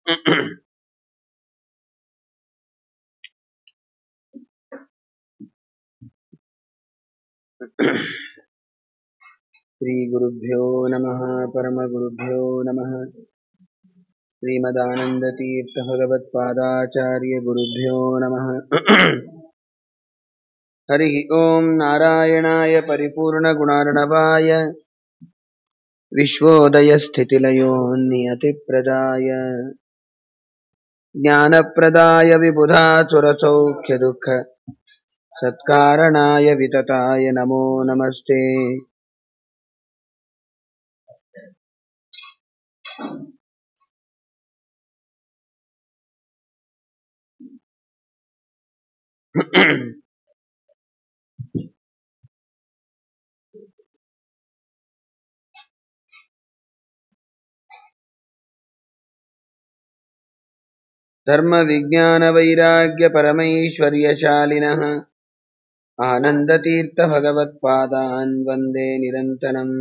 श्रीगुरुभ्यो नमः परमगुरुभ्यो नमः श्रीमदानन्दतीर्थभगवत्पादाचार्यगुरुभ्यो नमः हरिः ॐ नारायणाय परिपूर्णगुणार्णवाय विश्वोदयस्थितिलयोन्नियतिप्रदाय ज्ञानप्रदाय विबुधासुरसौख्यदुःख सत्कारणाय वितताय नमो नमस्ते धर्मविज्ञानवैराग्यपरमैश्वर्यशालिनः आनन्दतीर्थभगवत्पादान् वन्दे निरन्तरम्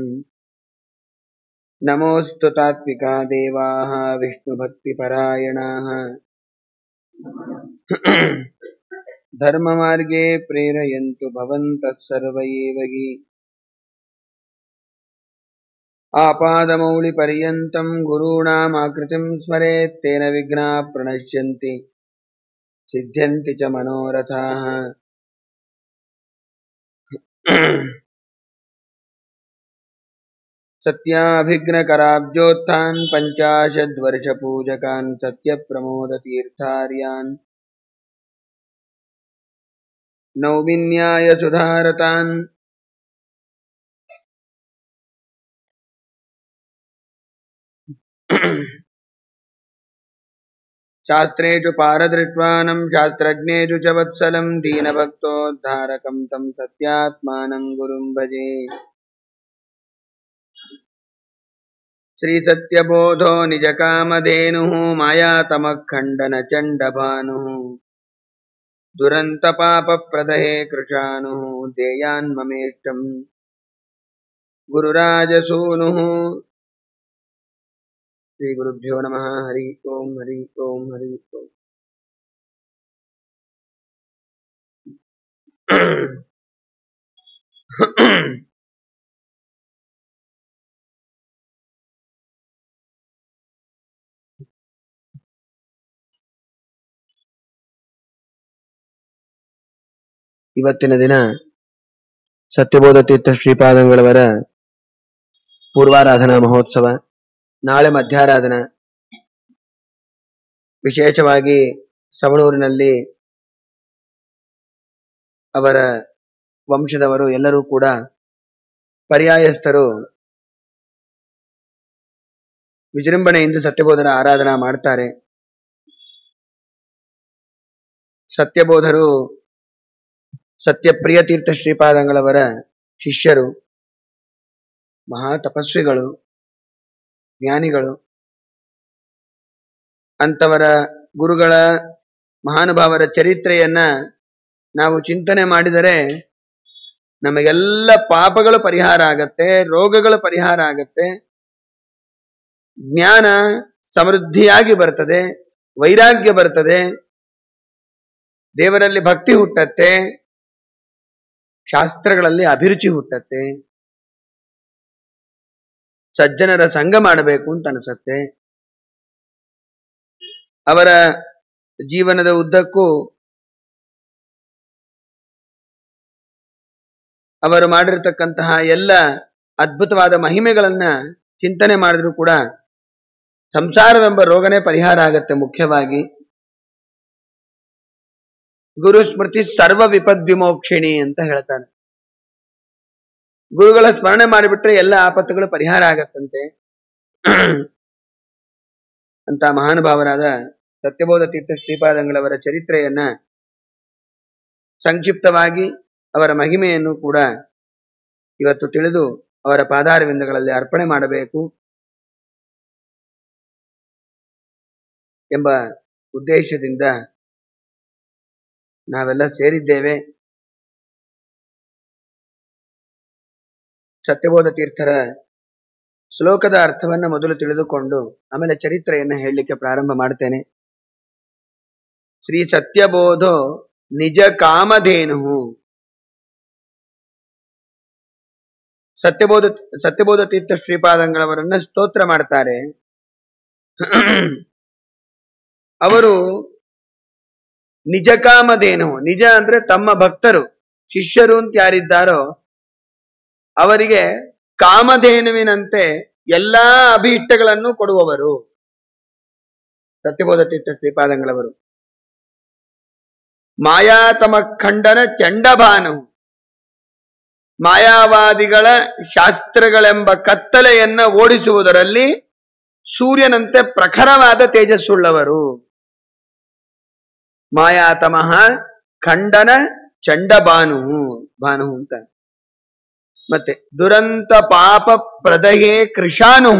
नमोऽस्तु तात्विका देवाः विष्णुभक्तिपरायणाः धर्ममार्गे प्रेरयन्तु भवन्तः सर्व एव हि आपादमौलिपर्यन्तम् गुरूणामाकृतिम् स्मरेत् तेन विघ्नाः प्रणश्यन्ति सिद्ध्यन्ति च मनोरथाः सत्याभिघ्नकराब्जोत्थान् पञ्चाशद्वर्षपूजकान् सत्यप्रमोदतीर्थार्यान् नौमिन्यायसुधारतान् शास्त्रेषु पारदृष्ट्वानम् शास्त्रज्ञेषु च वत्सलम् दीनभक्तोद्धारकम् तम् सत्यात्मानम् गुरुम् भजे श्रीसत्यबोधो निजकामधेनुः मायातमःखण्डनचण्डभानुः दुरन्तपापप्रदहे कृशानुः देयान्ममेष्टम् गुरुराजसूनुः श्रीगुरुभ्यो नमः हरि ओम् हरि ओम् हरि ओम् ಇವತ್ತಿನ ದಿನ ಸತ್ಯಬೋಧ ತೀರ್ಥ ಶ್ರೀಪಾದಂಗಳವರ ಪೂರ್ವಾರಾಧನಾ ಮಹೋತ್ಸವ ನಾಳೆ ಮಧ್ಯಾರಾಧನ ವಿಶೇಷವಾಗಿ ಸವಣೂರಿನಲ್ಲಿ ಅವರ ವಂಶದವರು ಎಲ್ಲರೂ ಕೂಡ ಪರ್ಯಾಯಸ್ಥರು ವಿಜೃಂಭಣೆಯಿಂದ ಸತ್ಯಬೋಧರ ಆರಾಧನಾ ಮಾಡ್ತಾರೆ ಸತ್ಯಬೋಧರು ಸತ್ಯಪ್ರಿಯ ತೀರ್ಥ ಶ್ರೀಪಾದಂಗಳವರ ಶಿಷ್ಯರು ಮಹಾ ತಪಸ್ವಿಗಳು ಜ್ಞಾನಿಗಳು ಅಂತವರ ಗುರುಗಳ ಮಹಾನುಭಾವರ ಚರಿತ್ರೆಯನ್ನ ನಾವು ಚಿಂತನೆ ಮಾಡಿದರೆ ನಮಗೆಲ್ಲ ಪಾಪಗಳು ಪರಿಹಾರ ಆಗತ್ತೆ ರೋಗಗಳು ಪರಿಹಾರ ಆಗತ್ತೆ ಜ್ಞಾನ ಸಮೃದ್ಧಿಯಾಗಿ ಬರ್ತದೆ ವೈರಾಗ್ಯ ಬರ್ತದೆ ದೇವರಲ್ಲಿ ಭಕ್ತಿ ಹುಟ್ಟತ್ತೆ ಶಾಸ್ತ್ರಗಳಲ್ಲಿ ಅಭಿರುಚಿ ಹುಟ್ಟತ್ತೆ ಸಜ್ಜನರ ಸಂಘ ಮಾಡಬೇಕು ಅಂತ ಅನಿಸತ್ತೆ ಅವರ ಜೀವನದ ಉದ್ದಕ್ಕೂ ಅವರು ಮಾಡಿರತಕ್ಕಂತಹ ಎಲ್ಲ ಅದ್ಭುತವಾದ ಮಹಿಮೆಗಳನ್ನ ಚಿಂತನೆ ಮಾಡಿದ್ರು ಕೂಡ ಸಂಸಾರವೆಂಬ ರೋಗನೇ ಪರಿಹಾರ ಆಗತ್ತೆ ಮುಖ್ಯವಾಗಿ ಗುರು ಸ್ಮೃತಿ ಸರ್ವ ವಿಪದ್ ವಿಮೋಕ್ಷಿಣಿ ಅಂತ ಹೇಳ್ತಾನೆ ಗುರುಗಳ ಸ್ಮರಣೆ ಮಾಡಿಬಿಟ್ರೆ ಎಲ್ಲ ಆಪತ್ತುಗಳು ಪರಿಹಾರ ಆಗತ್ತಂತೆ ಅಂತ ಮಹಾನುಭಾವರಾದ ಸತ್ಯಬೋಧ ತೀರ್ಥ ಶ್ರೀಪಾದಂಗಳವರ ಚರಿತ್ರೆಯನ್ನ ಸಂಕ್ಷಿಪ್ತವಾಗಿ ಅವರ ಮಹಿಮೆಯನ್ನು ಕೂಡ ಇವತ್ತು ತಿಳಿದು ಅವರ ಪಾದಾರವಿಂದಗಳಲ್ಲಿ ಅರ್ಪಣೆ ಮಾಡಬೇಕು ಎಂಬ ಉದ್ದೇಶದಿಂದ ನಾವೆಲ್ಲ ಸೇರಿದ್ದೇವೆ ಸತ್ಯಬೋಧ ತೀರ್ಥರ ಶ್ಲೋಕದ ಅರ್ಥವನ್ನ ಮೊದಲು ತಿಳಿದುಕೊಂಡು ಆಮೇಲೆ ಚರಿತ್ರೆಯನ್ನ ಹೇಳಲಿಕ್ಕೆ ಪ್ರಾರಂಭ ಮಾಡ್ತೇನೆ ಶ್ರೀ ಸತ್ಯಬೋಧೋ ನಿಜ ಕಾಮಧೇನು ಸತ್ಯಬೋಧ ಸತ್ಯಬೋಧ ತೀರ್ಥ ಶ್ರೀಪಾದಂಗಳವರನ್ನ ಸ್ತೋತ್ರ ಮಾಡ್ತಾರೆ ಅವರು ನಿಜ ಕಾಮಧೇನು ನಿಜ ಅಂದ್ರೆ ತಮ್ಮ ಭಕ್ತರು ಶಿಷ್ಯರು ಅಂತ ಯಾರಿದ್ದಾರೋ ಅವರಿಗೆ ಕಾಮಧೇನುವಿನಂತೆ ಎಲ್ಲಾ ಅಭೀಷ್ಟಗಳನ್ನು ಕೊಡುವವರು ಸತ್ಯಬೋಧ ತೀರ್ಥ ಶ್ರೀಪಾದಂಗಳವರು ಮಾಯಾತಮ ಖಂಡನ ಚಂಡಭಾನು ಮಾಯಾವಾದಿಗಳ ಶಾಸ್ತ್ರಗಳೆಂಬ ಕತ್ತಲೆಯನ್ನ ಓಡಿಸುವುದರಲ್ಲಿ ಸೂರ್ಯನಂತೆ ಪ್ರಖರವಾದ ತೇಜಸ್ಸುಳ್ಳವರು ಮಾಯಾತಮಃ ಖಂಡನ ಚಂಡಭಾನು ಭಾನು ಅಂತ ಮತ್ತೆ ದುರಂತ ಪಾಪ ಪ್ರದಹೇ ಕೃಷಾನು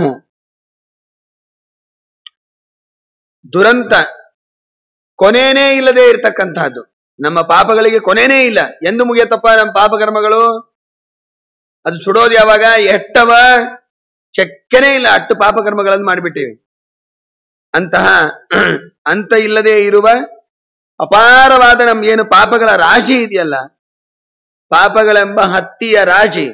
ದುರಂತ ಕೊನೆನೇ ಇಲ್ಲದೆ ಇರತಕ್ಕಂತಹದ್ದು ನಮ್ಮ ಪಾಪಗಳಿಗೆ ಕೊನೆನೇ ಇಲ್ಲ ಎಂದು ಮುಗಿಯತ್ತಪ್ಪ ನಮ್ಮ ಪಾಪಕರ್ಮಗಳು ಅದು ಸುಡೋದು ಯಾವಾಗ ಎಷ್ಟವ ಚೆಕ್ಕನೇ ಇಲ್ಲ ಅಟ್ಟು ಪಾಪಕರ್ಮಗಳನ್ನು ಮಾಡಿಬಿಟ್ಟಿವಿ ಅಂತಹ ಅಂತ ಇಲ್ಲದೆ ಇರುವ ಅಪಾರವಾದ ನಮ್ಮ ಏನು ಪಾಪಗಳ ರಾಶಿ ಇದೆಯಲ್ಲ ಪಾಪಗಳೆಂಬ ಹತ್ತಿಯ ರಾಶಿ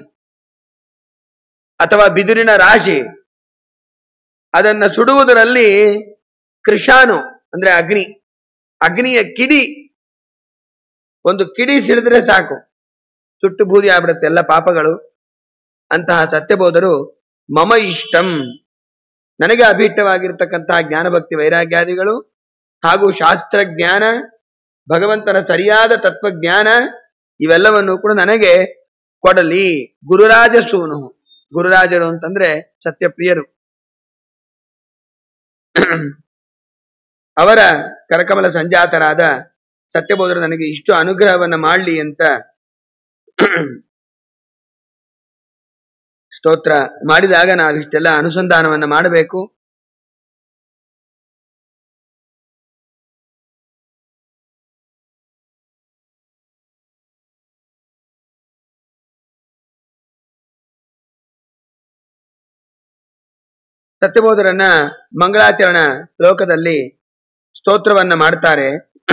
ಅಥವಾ ಬಿದಿರಿನ ರಾಶಿ ಅದನ್ನ ಸುಡುವುದರಲ್ಲಿ ಕೃಷಾನು ಅಂದ್ರೆ ಅಗ್ನಿ ಅಗ್ನಿಯ ಕಿಡಿ ಒಂದು ಕಿಡಿ ಸಿಡಿದ್ರೆ ಸಾಕು ಸುಟ್ಟು ಬೂದಿ ಆಗ್ಬಿಡುತ್ತೆ ಎಲ್ಲ ಪಾಪಗಳು ಅಂತಹ ಸತ್ಯಬೋಧರು ಮಮ ಇಷ್ಟಂ ನನಗೆ ಅಭೀಷ್ಟವಾಗಿರ್ತಕ್ಕಂತಹ ಜ್ಞಾನಭಕ್ತಿ ವೈರಾಗ್ಯಾದಿಗಳು ಹಾಗೂ ಶಾಸ್ತ್ರಜ್ಞಾನ ಭಗವಂತನ ಸರಿಯಾದ ತತ್ವಜ್ಞಾನ ಇವೆಲ್ಲವನ್ನು ಕೂಡ ನನಗೆ ಕೊಡಲಿ ಗುರುರಾಜ ಸೂನು ಗುರುರಾಜರು ಅಂತಂದ್ರೆ ಸತ್ಯಪ್ರಿಯರು ಅವರ ಕರಕಮಲ ಸಂಜಾತರಾದ ಸತ್ಯಬೋಧರು ನನಗೆ ಇಷ್ಟು ಅನುಗ್ರಹವನ್ನ ಮಾಡಲಿ ಅಂತ ಸ್ತೋತ್ರ ಮಾಡಿದಾಗ ನಾವಿಷ್ಟೆಲ್ಲ ಅನುಸಂಧಾನವನ್ನ ಮಾಡಬೇಕು ಸತ್ಯಬೋಧರನ್ನ ಮಂಗಳಾಚರಣ ಶ್ಲೋಕದಲ್ಲಿ ಸ್ತೋತ್ರವನ್ನ ಮಾಡ್ತಾರೆ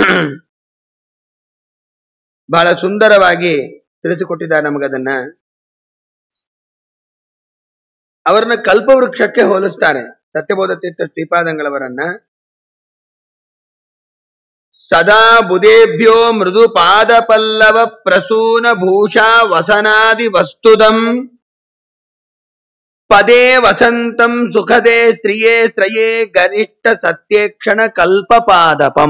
ಬಹಳ ಸುಂದರವಾಗಿ ತಿಳಿಸಿಕೊಟ್ಟಿದ್ದಾರೆ ನಮಗದನ್ನ ಅವರನ್ನ ಕಲ್ಪವೃಕ್ಷಕ್ಕೆ ಹೋಲಿಸ್ತಾರೆ ಸತ್ಯಬೋಧ ತೀರ್ಥ ಶ್ರೀಪಾದಂಗಳವರನ್ನ ಸದಾ ಬುಧೇಭ್ಯೋ ಮೃದು ಪಾದ ಪಲ್ಲವ ಪ್ರಸೂನ ಭೂಷಾ ವಸನಾದಿ ವಸ್ತುದಂ ಪದೇ ವಸಂತಂ ಸುಖದೇ ಸ್ತ್ರೀಯೇ ಸ್ತ್ರಯೇ ಗರಿಷ್ಠ ಸತ್ಯೇಕ್ಷಣ ಕಲ್ಪಪಾದಪಂ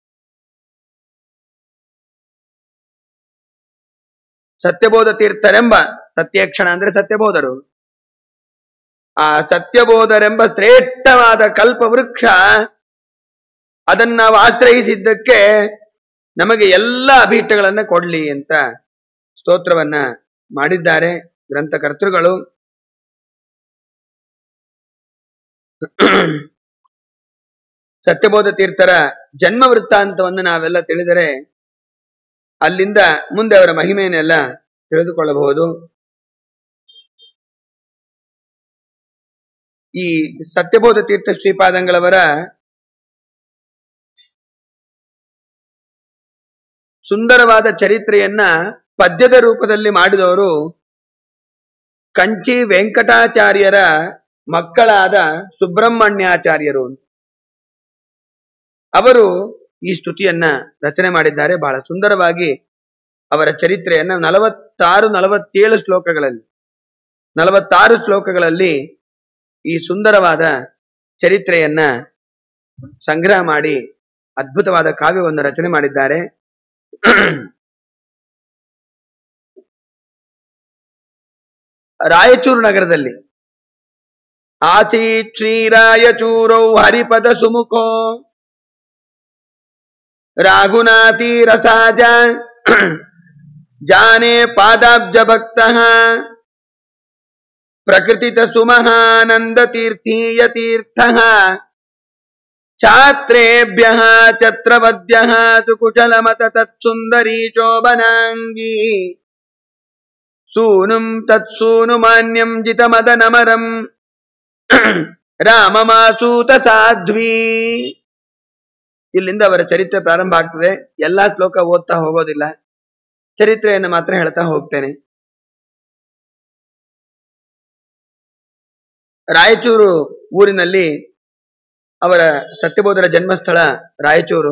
ಸತ್ಯಬೋಧ ತೀರ್ಥರೆಂಬ ಸತ್ಯೇಕ್ಷಣ ಅಂದ್ರೆ ಸತ್ಯಬೋಧರು ಆ ಸತ್ಯಬೋಧರೆಂಬ ಶ್ರೇಷ್ಠವಾದ ಕಲ್ಪವೃಕ್ಷ ಅದನ್ನ ನಾವು ಆಶ್ರಯಿಸಿದ್ದಕ್ಕೆ ನಮಗೆ ಎಲ್ಲ ಅಭೀಷ್ಟಗಳನ್ನ ಕೊಡ್ಲಿ ಅಂತ ಸ್ತೋತ್ರವನ್ನ ಮಾಡಿದ್ದಾರೆ ಗ್ರಂಥಕರ್ತೃಗಳು ಸತ್ಯಬೋಧ ತೀರ್ಥರ ಜನ್ಮ ವೃತ್ತಾಂತವನ್ನು ನಾವೆಲ್ಲ ತಿಳಿದರೆ ಅಲ್ಲಿಂದ ಮುಂದೆ ಅವರ ಮಹಿಮೆಯನ್ನೆಲ್ಲ ತಿಳಿದುಕೊಳ್ಳಬಹುದು ಈ ಸತ್ಯಬೋಧ ತೀರ್ಥ ಶ್ರೀಪಾದಂಗಳವರ ಸುಂದರವಾದ ಚರಿತ್ರೆಯನ್ನ ಪದ್ಯದ ರೂಪದಲ್ಲಿ ಮಾಡಿದವರು ಕಂಚಿ ವೆಂಕಟಾಚಾರ್ಯರ ಮಕ್ಕಳಾದ ಸುಬ್ರಹ್ಮಣ್ಯಾಚಾರ್ಯರು ಅವರು ಈ ಸ್ತುತಿಯನ್ನ ರಚನೆ ಮಾಡಿದ್ದಾರೆ ಬಹಳ ಸುಂದರವಾಗಿ ಅವರ ಚರಿತ್ರೆಯನ್ನ ನಲವತ್ತಾರು ನಲವತ್ತೇಳು ಶ್ಲೋಕಗಳಲ್ಲಿ ನಲವತ್ತಾರು ಶ್ಲೋಕಗಳಲ್ಲಿ ಈ ಸುಂದರವಾದ ಚರಿತ್ರೆಯನ್ನ ಸಂಗ್ರಹ ಮಾಡಿ ಅದ್ಭುತವಾದ ಕಾವ್ಯವನ್ನು ರಚನೆ ಮಾಡಿದ್ದಾರೆ ರಾಯಚೂರು ನಗರದಲ್ಲಿ ಆಚೀತ್ ಶ್ರೀರಾಯಚೂರೌ ಹರಿಪದ ಸುಮುಖೋ ರಾಘುನಾಥಿ ರಸಾಜ ಜಾನೆ ಪಾದಾಬ್ಜ ಭಕ್ತ ಪ್ರಕೃತಿತ ಸುಮಹಾನಂದ ತೀರ್ಥೀಯ ತೀರ್ಥ ಛಾತ್ರೇಭ್ಯ ಛತ್ರವದ್ಯ ಸುಕುಶಲ ಮತ ತತ್ಸುಂದರೀ ಚೋಬನಾಂಗೀ ಸೂನುಂ ತತ್ಸೂನು ಮಾನ್ಯಂ ಜಿತ ಮದನಮರಂ ರಾಮಮಾಸೂತ ಸಾಧ್ವಿ ಇಲ್ಲಿಂದ ಅವರ ಚರಿತ್ರೆ ಪ್ರಾರಂಭ ಆಗ್ತದೆ ಎಲ್ಲಾ ಶ್ಲೋಕ ಓದ್ತಾ ಹೋಗೋದಿಲ್ಲ ಚರಿತ್ರೆಯನ್ನು ಮಾತ್ರ ಹೇಳ್ತಾ ಹೋಗ್ತೇನೆ ರಾಯಚೂರು ಊರಿನಲ್ಲಿ ಅವರ ಸತ್ಯಬೋಧರ ಜನ್ಮಸ್ಥಳ ರಾಯಚೂರು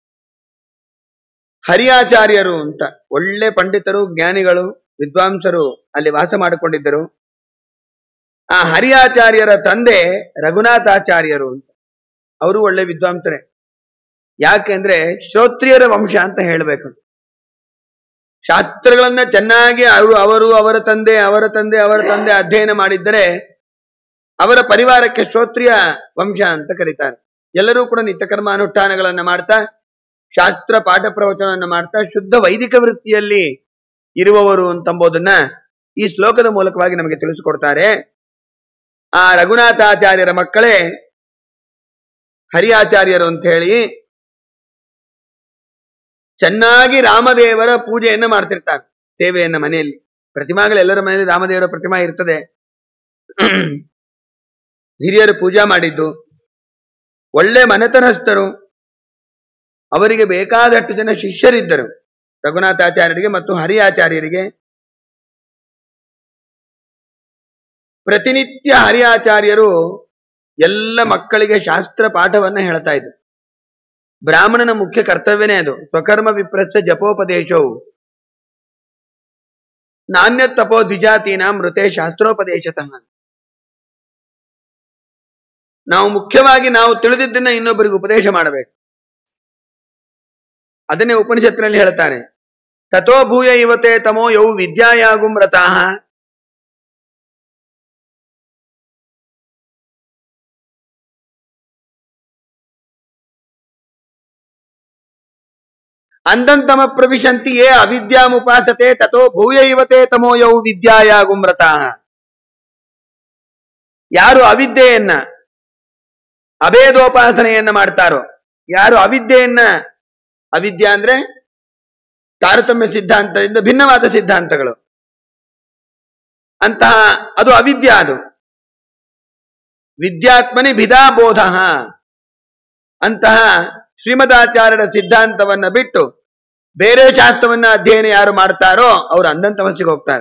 ಹರಿಯಾಚಾರ್ಯರು ಅಂತ ಒಳ್ಳೆ ಪಂಡಿತರು ಜ್ಞಾನಿಗಳು ವಿದ್ವಾಂಸರು ಅಲ್ಲಿ ವಾಸ ಮಾಡಿಕೊಂಡಿದ್ದರು ಆ ಹರಿಯಾಚಾರ್ಯರ ತಂದೆ ರಘುನಾಥಾಚಾರ್ಯರು ಅಂತ ಅವರು ಒಳ್ಳೆ ವಿದ್ವಾಂಸರೇ ಯಾಕೆಂದ್ರೆ ಶ್ರೋತ್ರಿಯರ ವಂಶ ಅಂತ ಹೇಳ್ಬೇಕು ಶಾಸ್ತ್ರಗಳನ್ನ ಚೆನ್ನಾಗಿ ಅವರು ಅವರು ಅವರ ತಂದೆ ಅವರ ತಂದೆ ಅವರ ತಂದೆ ಅಧ್ಯಯನ ಮಾಡಿದ್ದರೆ ಅವರ ಪರಿವಾರಕ್ಕೆ ಶ್ರೋತ್ರಿಯ ವಂಶ ಅಂತ ಕರೀತಾರೆ ಎಲ್ಲರೂ ಕೂಡ ನಿತ್ಯಕರ್ಮ ಅನುಷ್ಠಾನಗಳನ್ನ ಮಾಡ್ತಾ ಶಾಸ್ತ್ರ ಪಾಠ ಪ್ರವಚನವನ್ನ ಮಾಡ್ತಾ ಶುದ್ಧ ವೈದಿಕ ವೃತ್ತಿಯಲ್ಲಿ ಇರುವವರು ಅಂತಂಬುದನ್ನ ಈ ಶ್ಲೋಕದ ಮೂಲಕವಾಗಿ ನಮಗೆ ತಿಳಿಸಿಕೊಡ್ತಾರೆ ಆ ರಘುನಾಥಾಚಾರ್ಯರ ಮಕ್ಕಳೇ ಹರಿಯಾಚಾರ್ಯರು ಅಂತ ಹೇಳಿ ಚೆನ್ನಾಗಿ ರಾಮದೇವರ ಪೂಜೆಯನ್ನ ಮಾಡ್ತಿರ್ತಾರೆ ಸೇವೆಯನ್ನ ಮನೆಯಲ್ಲಿ ಪ್ರತಿಮಾಗಳು ಎಲ್ಲರ ಮನೆಯಲ್ಲಿ ರಾಮದೇವರ ಪ್ರತಿಮಾ ಇರ್ತದೆ ಹಿರಿಯರು ಪೂಜಾ ಮಾಡಿದ್ದು ಒಳ್ಳೆ ಮನೆತನಸ್ಥರು ಅವರಿಗೆ ಬೇಕಾದಷ್ಟು ಜನ ಶಿಷ್ಯರಿದ್ದರು ರಘುನಾಥಾಚಾರ್ಯರಿಗೆ ಮತ್ತು ಹರಿಯಾಚಾರ್ಯರಿಗೆ ಪ್ರತಿನಿತ್ಯ ಹರಿಯಾಚಾರ್ಯರು ಎಲ್ಲ ಮಕ್ಕಳಿಗೆ ಶಾಸ್ತ್ರ ಪಾಠವನ್ನ ಹೇಳ್ತಾ ಇದ್ರು ಬ್ರಾಹ್ಮಣನ ಮುಖ್ಯ ಕರ್ತವ್ಯನೇ ಅದು ಸ್ವಕರ್ಮ ವಿಪ್ರಸ್ಥ ಜಪೋಪದೇಶವು ನಾಣ್ಯ ತಪೋ ದ್ವಿಜಾತೀನ ಮೃತೆ ಶಾಸ್ತ್ರೋಪದೇಶತಃ ನಾವು ಮುಖ್ಯವಾಗಿ ನಾವು ತಿಳಿದಿದ್ದನ್ನ ಇನ್ನೊಬ್ಬರಿಗೆ ಉಪದೇಶ ಮಾಡಬೇಕು ಅದನ್ನೇ ಉಪನಿಷತ್ತಿನಲ್ಲಿ ಹೇಳ್ತಾನೆ ತಥೋ ಭೂಯ ಇವತೆ ತಮೋ ಯೌ ವಿದ್ಯಾಯಾಗುಂ ರತಾಹ ಅಂದಂತಮ ಪ್ರವಿಶಂತಿ ಯೇ ಅವಿದ್ಯಾಮುಪಾಸತೆ ತಥೋ ಭೂಯ ಇವತೆ ತಮೋ ಯೌ ವಿದ್ಯಾಯಾಗುಂ ರತಾಹ ಯಾರು ಅವಿದ್ಯೆಯನ್ನ ಅಭೇದೋಪಾಸನೆಯನ್ನ ಮಾಡ್ತಾರೋ ಯಾರು ಅವಿದ್ಯೆಯನ್ನ ಅವಿದ್ಯಾ ಅಂದ್ರೆ ತಾರತಮ್ಯ ಸಿದ್ಧಾಂತದಿಂದ ಭಿನ್ನವಾದ ಸಿದ್ಧಾಂತಗಳು ಅಂತಹ ಅದು ಅವಿದ್ಯಾ ಅದು ವಿದ್ಯಾತ್ಮನಿ ಭಿದಾಬೋಧ ಅಂತಹ ಶ್ರೀಮದಾಚಾರ್ಯರ ಸಿದ್ಧಾಂತವನ್ನ ಬಿಟ್ಟು ಬೇರೆ ಶಾಸ್ತ್ರವನ್ನ ಅಧ್ಯಯನ ಯಾರು ಮಾಡ್ತಾರೋ ಅವರು ಅಂದಂತಮಸ್ಸಿಗೆ ಹೋಗ್ತಾರೆ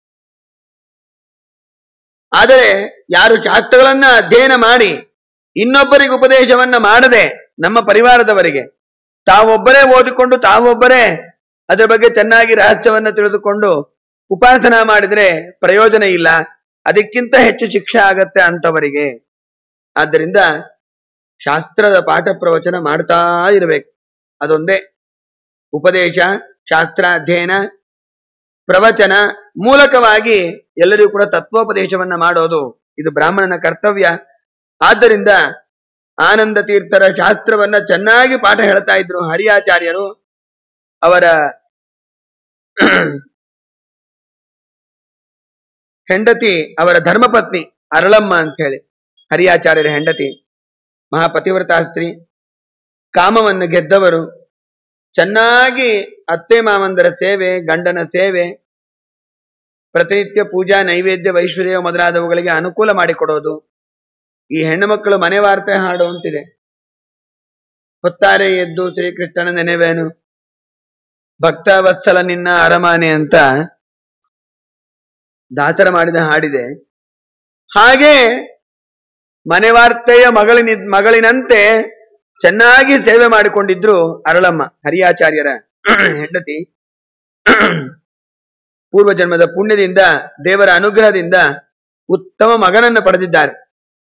ಆದರೆ ಯಾರು ಶಾಸ್ತ್ರಗಳನ್ನ ಅಧ್ಯಯನ ಮಾಡಿ ಇನ್ನೊಬ್ಬರಿಗೆ ಉಪದೇಶವನ್ನ ಮಾಡದೆ ನಮ್ಮ ಪರಿವಾರದವರಿಗೆ ತಾವೊಬ್ಬರೇ ಓದಿಕೊಂಡು ತಾವೊಬ್ಬರೇ ಅದರ ಬಗ್ಗೆ ಚೆನ್ನಾಗಿ ರಹಸ್ಯವನ್ನ ತಿಳಿದುಕೊಂಡು ಉಪಾಸನ ಮಾಡಿದ್ರೆ ಪ್ರಯೋಜನ ಇಲ್ಲ ಅದಕ್ಕಿಂತ ಹೆಚ್ಚು ಶಿಕ್ಷೆ ಆಗತ್ತೆ ಅಂತವರಿಗೆ ಆದ್ದರಿಂದ ಶಾಸ್ತ್ರದ ಪಾಠ ಪ್ರವಚನ ಮಾಡ್ತಾ ಇರಬೇಕು ಅದೊಂದೇ ಉಪದೇಶ ಶಾಸ್ತ್ರಾಧ್ಯಯನ ಪ್ರವಚನ ಮೂಲಕವಾಗಿ ಎಲ್ಲರಿಗೂ ಕೂಡ ತತ್ವೋಪದೇಶವನ್ನ ಮಾಡೋದು ಇದು ಬ್ರಾಹ್ಮಣನ ಕರ್ತವ್ಯ ಆದ್ದರಿಂದ ಆನಂದ ತೀರ್ಥರ ಶಾಸ್ತ್ರವನ್ನ ಚೆನ್ನಾಗಿ ಪಾಠ ಹೇಳ್ತಾ ಇದ್ರು ಹರಿಯಾಚಾರ್ಯರು ಅವರ ಹೆಂಡತಿ ಅವರ ಧರ್ಮಪತ್ನಿ ಅರಳಮ್ಮ ಅಂತ ಹೇಳಿ ಹರಿಯಾಚಾರ್ಯರ ಹೆಂಡತಿ ಮಹಾಪತಿವ್ರತಾ ಸ್ತ್ರೀ ಕಾಮವನ್ನು ಗೆದ್ದವರು ಚೆನ್ನಾಗಿ ಅತ್ತೆ ಮಾವಂದರ ಸೇವೆ ಗಂಡನ ಸೇವೆ ಪ್ರತಿನಿತ್ಯ ಪೂಜಾ ನೈವೇದ್ಯ ವೈಶ್ವರ್ಯ ಮೊದಲಾದವುಗಳಿಗೆ ಅನುಕೂಲ ಮಾಡಿಕೊಡೋದು ಈ ಹೆಣ್ಣು ಮಕ್ಕಳು ಮನೆ ವಾರ್ತೆ ಹಾಡು ಅಂತಿದೆ ಹೊತ್ತಾರೆ ಎದ್ದು ಶ್ರೀಕೃಷ್ಣನ ನೆನೆವೇನು ಭಕ್ತ ವತ್ಸಲ ನಿನ್ನ ಅರಮಾನೆ ಅಂತ ದಾಸರ ಮಾಡಿದ ಹಾಡಿದೆ ಹಾಗೆ ಮನೆ ವಾರ್ತೆಯ ಮಗಳಿನ ಮಗಳಿನಂತೆ ಚೆನ್ನಾಗಿ ಸೇವೆ ಮಾಡಿಕೊಂಡಿದ್ರು ಅರಳಮ್ಮ ಹರಿಯಾಚಾರ್ಯರ ಹೆಂಡತಿ ಪೂರ್ವ ಜನ್ಮದ ಪುಣ್ಯದಿಂದ ದೇವರ ಅನುಗ್ರಹದಿಂದ ಉತ್ತಮ ಮಗನನ್ನು ಪಡೆದಿದ್ದಾರೆ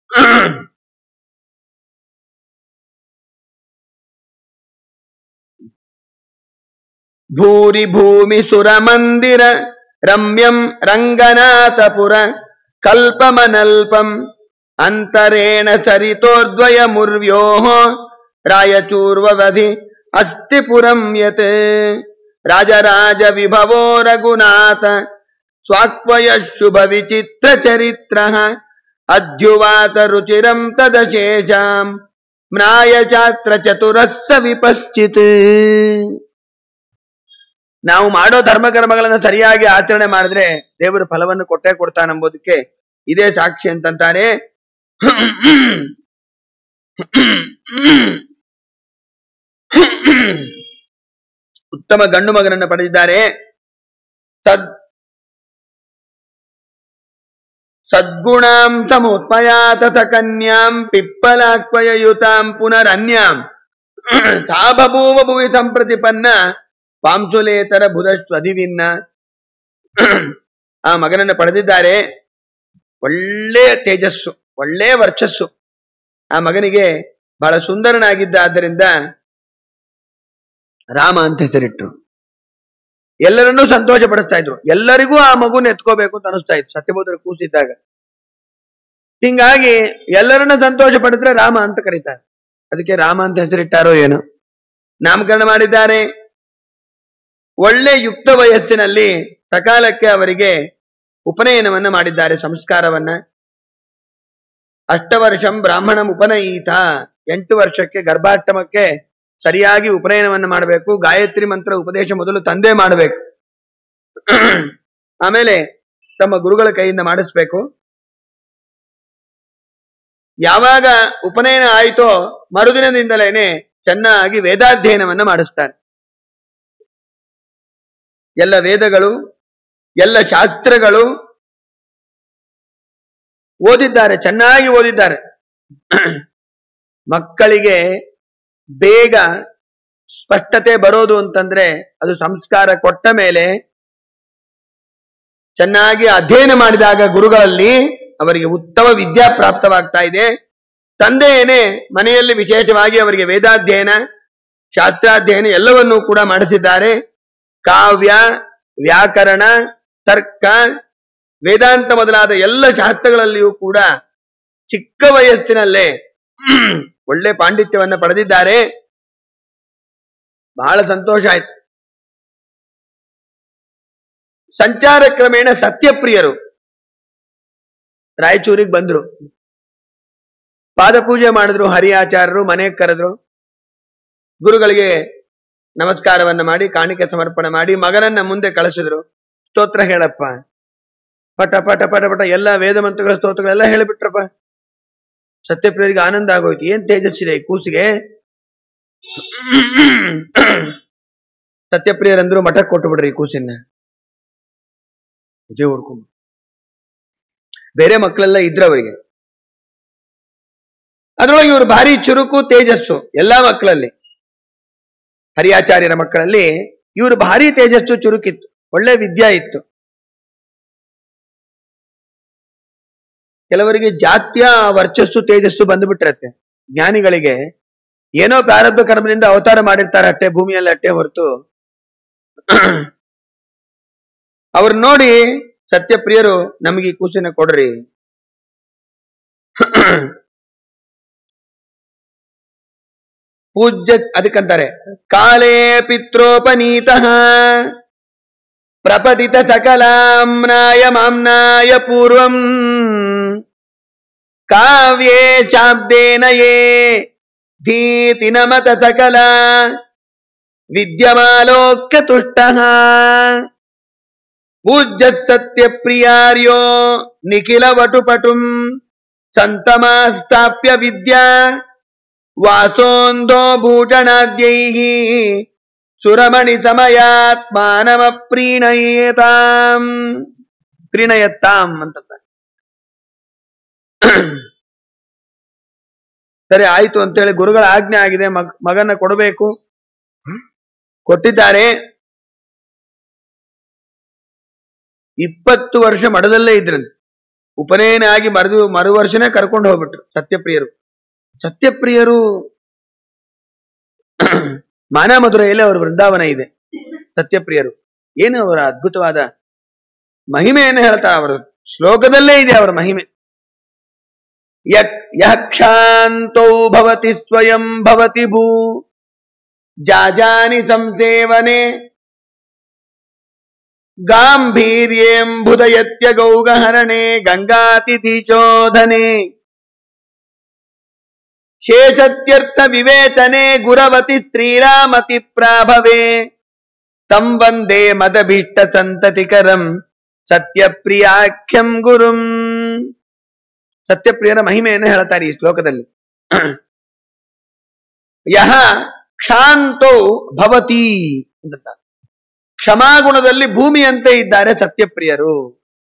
ಭೂರಿ ಭೂಮಿ ಸುರ ಮಂದಿರ ರಮ್ಯಂ ರಂಗನಾಥಪುರ ಕಲ್ಪಮನಲ್ಪಂ ಅಂತರೇಣ ಸರಿತೋರ್ದ್ವಯ ಮುರ್ವ್ಯೋ ರಾಯಚೂರ್ವವಧಿ ಅಸ್ತಿಪುರಂ ಯತ್ ರಾಜರಾಜ ವಿಭವೋ ರಘುನಾಥ ಸ್ವಾಕ್ವಯ ಶುಭ ವಿಚಿತ್ರ ಚರಿತ್ರ ಅಧ್ಯುವಾತ ರುಚಿರಂ ತದಶೇಷಾಂ ಮ್ನಾಯ ಚಾತ್ರ ಚತುರಸ್ಸ ವಿಪಶ್ಚಿತ್ ನಾವು ಮಾಡೋ ಧರ್ಮ ಕರ್ಮಗಳನ್ನ ಸರಿಯಾಗಿ ಆಚರಣೆ ಮಾಡಿದ್ರೆ ದೇವರು ಫಲವನ್ನು ಕೊಟ್ಟೇ ಕೊಡ್ತಾನೆಂಬುದಕ್ಕೆ ಇದೇ ಸಾಕ್ಷಿ ಅಂತಂತಾರೆ ಉತ್ತಮ ಗಂಡು ಮಗನನ್ನು ಪಡೆದಿದ್ದಾರೆ ತದ್ ಸದ್ಗುಣಾಂ ತಮೋತ್ಮಯಾ ತಥ ಕನ್ಯಾಂ ಪಿಪ್ಪಲಾಕ್ವಯಯುತಾಂ ಪುನರನ್ಯಾಂ ತಾ ಬಭೂವ ಭುವಿ ಸಂಪ್ರತಿಪನ್ನ ಪಾಂಸುಲೇತರ ಬುಧಶ್ವದಿವಿನ್ನ ಆ ಮಗನನ್ನು ಪಡೆದಿದ್ದಾರೆ ಒಳ್ಳೆಯ ತೇಜಸ್ಸು ಒಳ್ಳೆಯ ವರ್ಚಸ್ಸು ಆ ಮಗನಿಗೆ ಬಹಳ ಸುಂದರನಾಗಿದ್ದ ಆದ್ದರಿಂದ ರಾಮ ಅಂತ ಹೆಸರಿಟ್ರು ಎಲ್ಲರನ್ನೂ ಸಂತೋಷ ಪಡಿಸ್ತಾ ಇದ್ರು ಎಲ್ಲರಿಗೂ ಆ ಮಗುನ ಎತ್ಕೋಬೇಕು ಅಂತ ಅನಿಸ್ತಾ ಇತ್ತು ಸತ್ಯಬೋಧರ ಕೂಸಿದ್ದಾಗ ಹಿಂಗಾಗಿ ಎಲ್ಲರನ್ನ ಸಂತೋಷ ಪಡಿದ್ರೆ ರಾಮ ಅಂತ ಕರೀತಾರೆ ಅದಕ್ಕೆ ರಾಮ ಅಂತ ಹೆಸರಿಟ್ಟಾರೋ ಏನೋ ನಾಮಕರಣ ಮಾಡಿದ್ದಾರೆ ಒಳ್ಳೆ ಯುಕ್ತ ವಯಸ್ಸಿನಲ್ಲಿ ಸಕಾಲಕ್ಕೆ ಅವರಿಗೆ ಉಪನಯನವನ್ನ ಮಾಡಿದ್ದಾರೆ ಸಂಸ್ಕಾರವನ್ನ ಅಷ್ಟವರ್ಷಂ ಬ್ರಾಹ್ಮಣಂ ಉಪನಯೀತ ಎಂಟು ವರ್ಷಕ್ಕೆ ಗರ್ಭಾಷ್ಟಮಕ್ಕೆ ಸರಿಯಾಗಿ ಉಪನಯನವನ್ನ ಮಾಡಬೇಕು ಗಾಯತ್ರಿ ಮಂತ್ರ ಉಪದೇಶ ಮೊದಲು ತಂದೆ ಮಾಡಬೇಕು ಆಮೇಲೆ ತಮ್ಮ ಗುರುಗಳ ಕೈಯಿಂದ ಮಾಡಿಸ್ಬೇಕು ಯಾವಾಗ ಉಪನಯನ ಆಯಿತೋ ಮರುದಿನದಿಂದಲೇನೆ ಚೆನ್ನಾಗಿ ವೇದಾಧ್ಯಯನವನ್ನ ಮಾಡಿಸ್ತಾರೆ ಎಲ್ಲ ವೇದಗಳು ಎಲ್ಲ ಶಾಸ್ತ್ರಗಳು ಓದಿದ್ದಾರೆ ಚೆನ್ನಾಗಿ ಓದಿದ್ದಾರೆ ಮಕ್ಕಳಿಗೆ ಬೇಗ ಸ್ಪಷ್ಟತೆ ಬರೋದು ಅಂತಂದ್ರೆ ಅದು ಸಂಸ್ಕಾರ ಕೊಟ್ಟ ಮೇಲೆ ಚೆನ್ನಾಗಿ ಅಧ್ಯಯನ ಮಾಡಿದಾಗ ಗುರುಗಳಲ್ಲಿ ಅವರಿಗೆ ಉತ್ತಮ ವಿದ್ಯಾ ಪ್ರಾಪ್ತವಾಗ್ತಾ ಇದೆ ತಂದೆಯೇನೆ ಮನೆಯಲ್ಲಿ ವಿಶೇಷವಾಗಿ ಅವರಿಗೆ ವೇದಾಧ್ಯಯನ ಶಾಸ್ತ್ರಾಧ್ಯಯನ ಎಲ್ಲವನ್ನೂ ಕೂಡ ಮಾಡಿಸಿದ್ದಾರೆ ಕಾವ್ಯ ವ್ಯಾಕರಣ ತರ್ಕ ವೇದಾಂತ ಮೊದಲಾದ ಎಲ್ಲ ಶಾಸ್ತ್ರಗಳಲ್ಲಿಯೂ ಕೂಡ ಚಿಕ್ಕ ವಯಸ್ಸಿನಲ್ಲೇ ಒಳ್ಳೆ ಪಾಂಡಿತ್ಯವನ್ನ ಪಡೆದಿದ್ದಾರೆ ಬಹಳ ಸಂತೋಷ ಆಯ್ತು ಸಂಚಾರ ಕ್ರಮೇಣ ಸತ್ಯಪ್ರಿಯರು ರಾಯಚೂರಿಗೆ ಬಂದ್ರು ಪಾದಪೂಜೆ ಮಾಡಿದ್ರು ಹರಿಯಾಚಾರ್ಯರು ಮನೆಗೆ ಕರೆದ್ರು ಗುರುಗಳಿಗೆ ನಮಸ್ಕಾರವನ್ನ ಮಾಡಿ ಕಾಣಿಕೆ ಸಮರ್ಪಣೆ ಮಾಡಿ ಮಗನನ್ನ ಮುಂದೆ ಕಳಿಸಿದ್ರು ಸ್ತೋತ್ರ ಹೇಳಪ್ಪ ಪಟ ಪಟ ಪಟ ಪಟ ಎಲ್ಲ ವೇದ ಮಂತ್ರಗಳ ಸ್ತೋತ್ರಗಳೆಲ್ಲ ಹೇಳಿಬಿಟ್ರಪ್ಪ ಸತ್ಯಪ್ರಿಯರಿಗೆ ಆನಂದ ಆಗೋಯ್ತು ಏನ್ ತೇಜಸ್ಸಿದೆ ಈ ಕೂಸಿಗೆ ಸತ್ಯಪ್ರಿಯರಂದ್ರು ಮಠಕ್ಕೆ ಕೊಟ್ಟು ಬಿಡ್ರಿ ಈ ಕೂಸಿನ ಇದೇ ಹುಡ್ಕೊಂಡ್ ಬೇರೆ ಮಕ್ಕಳೆಲ್ಲ ಇದ್ರ ಅವರಿಗೆ ಅದ್ರೊಳಗೆ ಇವರು ಭಾರಿ ಚುರುಕು ತೇಜಸ್ಸು ಎಲ್ಲಾ ಮಕ್ಕಳಲ್ಲಿ ಹರಿಯಾಚಾರ್ಯರ ಮಕ್ಕಳಲ್ಲಿ ಇವರು ಭಾರಿ ತೇಜಸ್ಸು ಚುರುಕಿತ್ತು ಒಳ್ಳೆ ವಿದ್ಯಾ ಇತ್ತು ಕೆಲವರಿಗೆ ಜಾತ್ಯ ವರ್ಚಸ್ಸು ತೇಜಸ್ಸು ಬಂದ್ಬಿಟ್ಟಿರತ್ತೆ ಜ್ಞಾನಿಗಳಿಗೆ ಏನೋ ಪ್ರಾರಬ್ಧ ಕರ್ಮದಿಂದ ಅವತಾರ ಮಾಡಿರ್ತಾರೆ ಅಟ್ಟೆ ಭೂಮಿಯಲ್ಲಿ ಅಟ್ಟೆ ಹೊರತು ಅವ್ರು ನೋಡಿ ಸತ್ಯಪ್ರಿಯರು ನಮಗೆ ಈ ಕೂಸಿನ ಕೊಡ್ರಿ ಪೂಜ್ಯ ಅದಕ್ಕಂತಾರೆ ಕಾಲೇ ಪಿತ್ರೋಪನೀತ ಪ್ರಪಟಿತ ಸಕಲಾಂನಾಯ ಮಾಂನಾಯ ಪೂರ್ವಂ ಕಾವ್ಯೇ ಶಾಬ್ದೇನ ಯೇ ಧೀತಿ ನಮತ ಸಕಲ ವಿದ್ಯಮಾಲೋಕ್ಯ ತುಷ್ಟ ಪೂಜ್ಯ ಸತ್ಯ ಪ್ರಿಯಾರ್ಯೋ ನಿಖಿಲ ವಟುಪಟುಂ ಸಂತಮಾಸ್ತಾಪ್ಯ ವಿದ್ಯಾ ವಾಸೋಂದೋ ಭೂಷಣಾದ್ಯೈಃ ಸುರಮಣಿ ಸಮಯಾತ್ ಮಾನವ ಪ್ರೀಣಯೇತಾಂ ಪ್ರೀಣಯತ್ತಾಂ ಅಂತ ಸರಿ ಆಯ್ತು ಅಂತೇಳಿ ಗುರುಗಳ ಆಜ್ಞೆ ಆಗಿದೆ ಮಗ ಮಗನ ಕೊಡಬೇಕು ಕೊಟ್ಟಿದ್ದಾರೆ ಇಪ್ಪತ್ತು ವರ್ಷ ಮಠದಲ್ಲೇ ಇದ್ರಂತೆ ಉಪನಯನ ಆಗಿ ಮರು ಮರು ವರ್ಷನೇ ಕರ್ಕೊಂಡು ಹೋಗ್ಬಿಟ್ರು ಸತ್ಯಪ್ರಿಯರು ಸತ್ಯಪ್ರಿಯರು ಮಾನಮಧುರೆಯಲ್ಲಿ ಅವರ ವೃಂದಾವನ ಇದೆ ಸತ್ಯಪ್ರಿಯರು ಏನು ಅವರ ಅದ್ಭುತವಾದ ಮಹಿಮೆಯನ್ನು ಹೇಳ್ತಾ ಅವರ ಶ್ಲೋಕದಲ್ಲೇ ಇದೆ ಅವರ ಮಹಿಮೆ ಯಕ್ಷಾಂತೌ ಭವತಿ ಸ್ವಯಂ ಭವತಿ ಭೂ ಜಾಜಾನಿ ಸಂಸೇವನೆ ಗಾಂಭೀರ್ಯೇಂಬುದಯತ್ಯ ಗೌಗಹರಣೆ ಗಂಗಾತಿಥಿಚೋಧನೆ ಶೇಷತ್ಯರ್ಥ ವಿವೇಚನೆ ಗುರವತಿ ಸ್ತ್ರೀರಾಮತಿ ಪ್ರಾಭವೆ ತಂ ವಂದೇ ಮದಭೀಷ್ಟ ಸಂತತಿಕರಂ ಸತ್ಯಪ್ರಿಯಾಖ್ಯಂ ಗುರುಂ ಸತ್ಯಪ್ರಿಯರ ಮಹಿಮೆಯನ್ನು ಹೇಳ್ತಾರೆ ಈ ಶ್ಲೋಕದಲ್ಲಿ ಯಹ ಕ್ಷಾಂತೋ ಭವತಿ ಅಂತ ಕ್ಷಮಾಗುಣದಲ್ಲಿ ಭೂಮಿಯಂತೆ ಇದ್ದಾರೆ ಸತ್ಯಪ್ರಿಯರು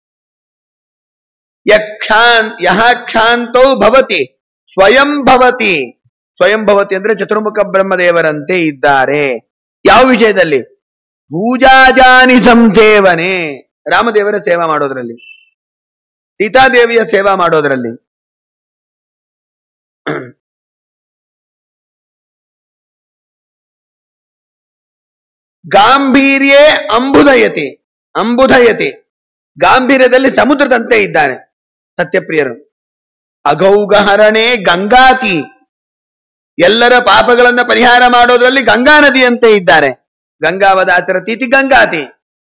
ಯಕ್ಷಾನ್ ಯಹ ಕ್ಷಾಂತೋ ಭವತಿ ಸ್ವಯಂ ಭವತಿ ಸ್ವಯಂ ಭವತಿ ಅಂದ್ರೆ ಚತುರ್ಮುಖ ಬ್ರಹ್ಮದೇವರಂತೆ ಇದ್ದಾರೆ ಯಾವ ವಿಷಯದಲ್ಲಿ ಪೂಜಾಜಾನಿ ಸಂಸೇವನೆ ರಾಮದೇವರ ಸೇವಾ ಮಾಡೋದ್ರಲ್ಲಿ ಸೀತಾದೇವಿಯ ಸೇವಾ ಮಾಡೋದ್ರಲ್ಲಿ ಗಾಂಭೀರ್ಯೇ ಅಂಬುದಯತಿ ಅಂಬುದಯತಿ ಗಾಂಭೀರ್ಯದಲ್ಲಿ ಸಮುದ್ರದಂತೆ ಇದ್ದಾರೆ ಸತ್ಯಪ್ರಿಯರು ಅಗೌಗಹರಣೆ ಗಂಗಾತಿ ಎಲ್ಲರ ಪಾಪಗಳನ್ನ ಪರಿಹಾರ ಮಾಡೋದ್ರಲ್ಲಿ ಗಂಗಾ ನದಿಯಂತೆ ಇದ್ದಾರೆ ಗಂಗಾವದಾಚರ ತಿಥಿ ಗಂಗಾತಿ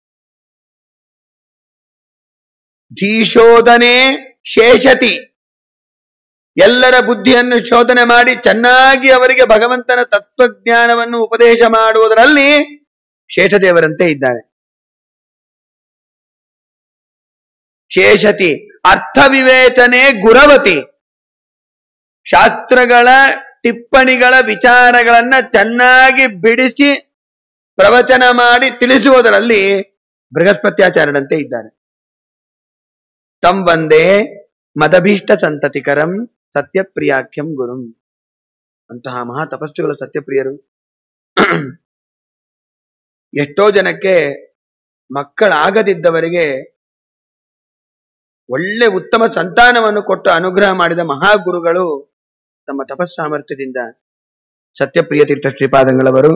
ಧೀಶೋಧನೆ ಶೇಷತಿ ಎಲ್ಲರ ಬುದ್ಧಿಯನ್ನು ಶೋಧನೆ ಮಾಡಿ ಚೆನ್ನಾಗಿ ಅವರಿಗೆ ಭಗವಂತನ ತತ್ವಜ್ಞಾನವನ್ನು ಉಪದೇಶ ಮಾಡುವುದರಲ್ಲಿ ಶೇಷದೇವರಂತೆ ಇದ್ದಾರೆ ಶೇಷತಿ ಅರ್ಥ ವಿವೇಚನೆ ಗುರವತಿ ಶಾಸ್ತ್ರಗಳ ಟಿಪ್ಪಣಿಗಳ ವಿಚಾರಗಳನ್ನ ಚೆನ್ನಾಗಿ ಬಿಡಿಸಿ ಪ್ರವಚನ ಮಾಡಿ ತಿಳಿಸುವುದರಲ್ಲಿ ಬೃಹಸ್ಪತ್ಯಾಚಾರ್ಯರಂತೆ ಇದ್ದಾರೆ ತಂ ಒಂದೇ ಮದಭೀಷ್ಟ ಸಂತತಿಕರಂ ಸತ್ಯಪ್ರಿಯಾಖ್ಯಂ ಗುರುಂ ಅಂತಹ ಮಹಾ ತಪಸ್ಸುಗಳು ಸತ್ಯಪ್ರಿಯರು ಎಷ್ಟೋ ಜನಕ್ಕೆ ಮಕ್ಕಳಾಗದಿದ್ದವರಿಗೆ ಒಳ್ಳೆ ಉತ್ತಮ ಸಂತಾನವನ್ನು ಕೊಟ್ಟು ಅನುಗ್ರಹ ಮಾಡಿದ ಮಹಾಗುರುಗಳು ತಮ್ಮ ತಪಸ್ಸಾಮರ್ಥ್ಯದಿಂದ ಸತ್ಯಪ್ರಿಯ ತೀರ್ಥ ಶ್ರೀಪಾದಂಗಳವರು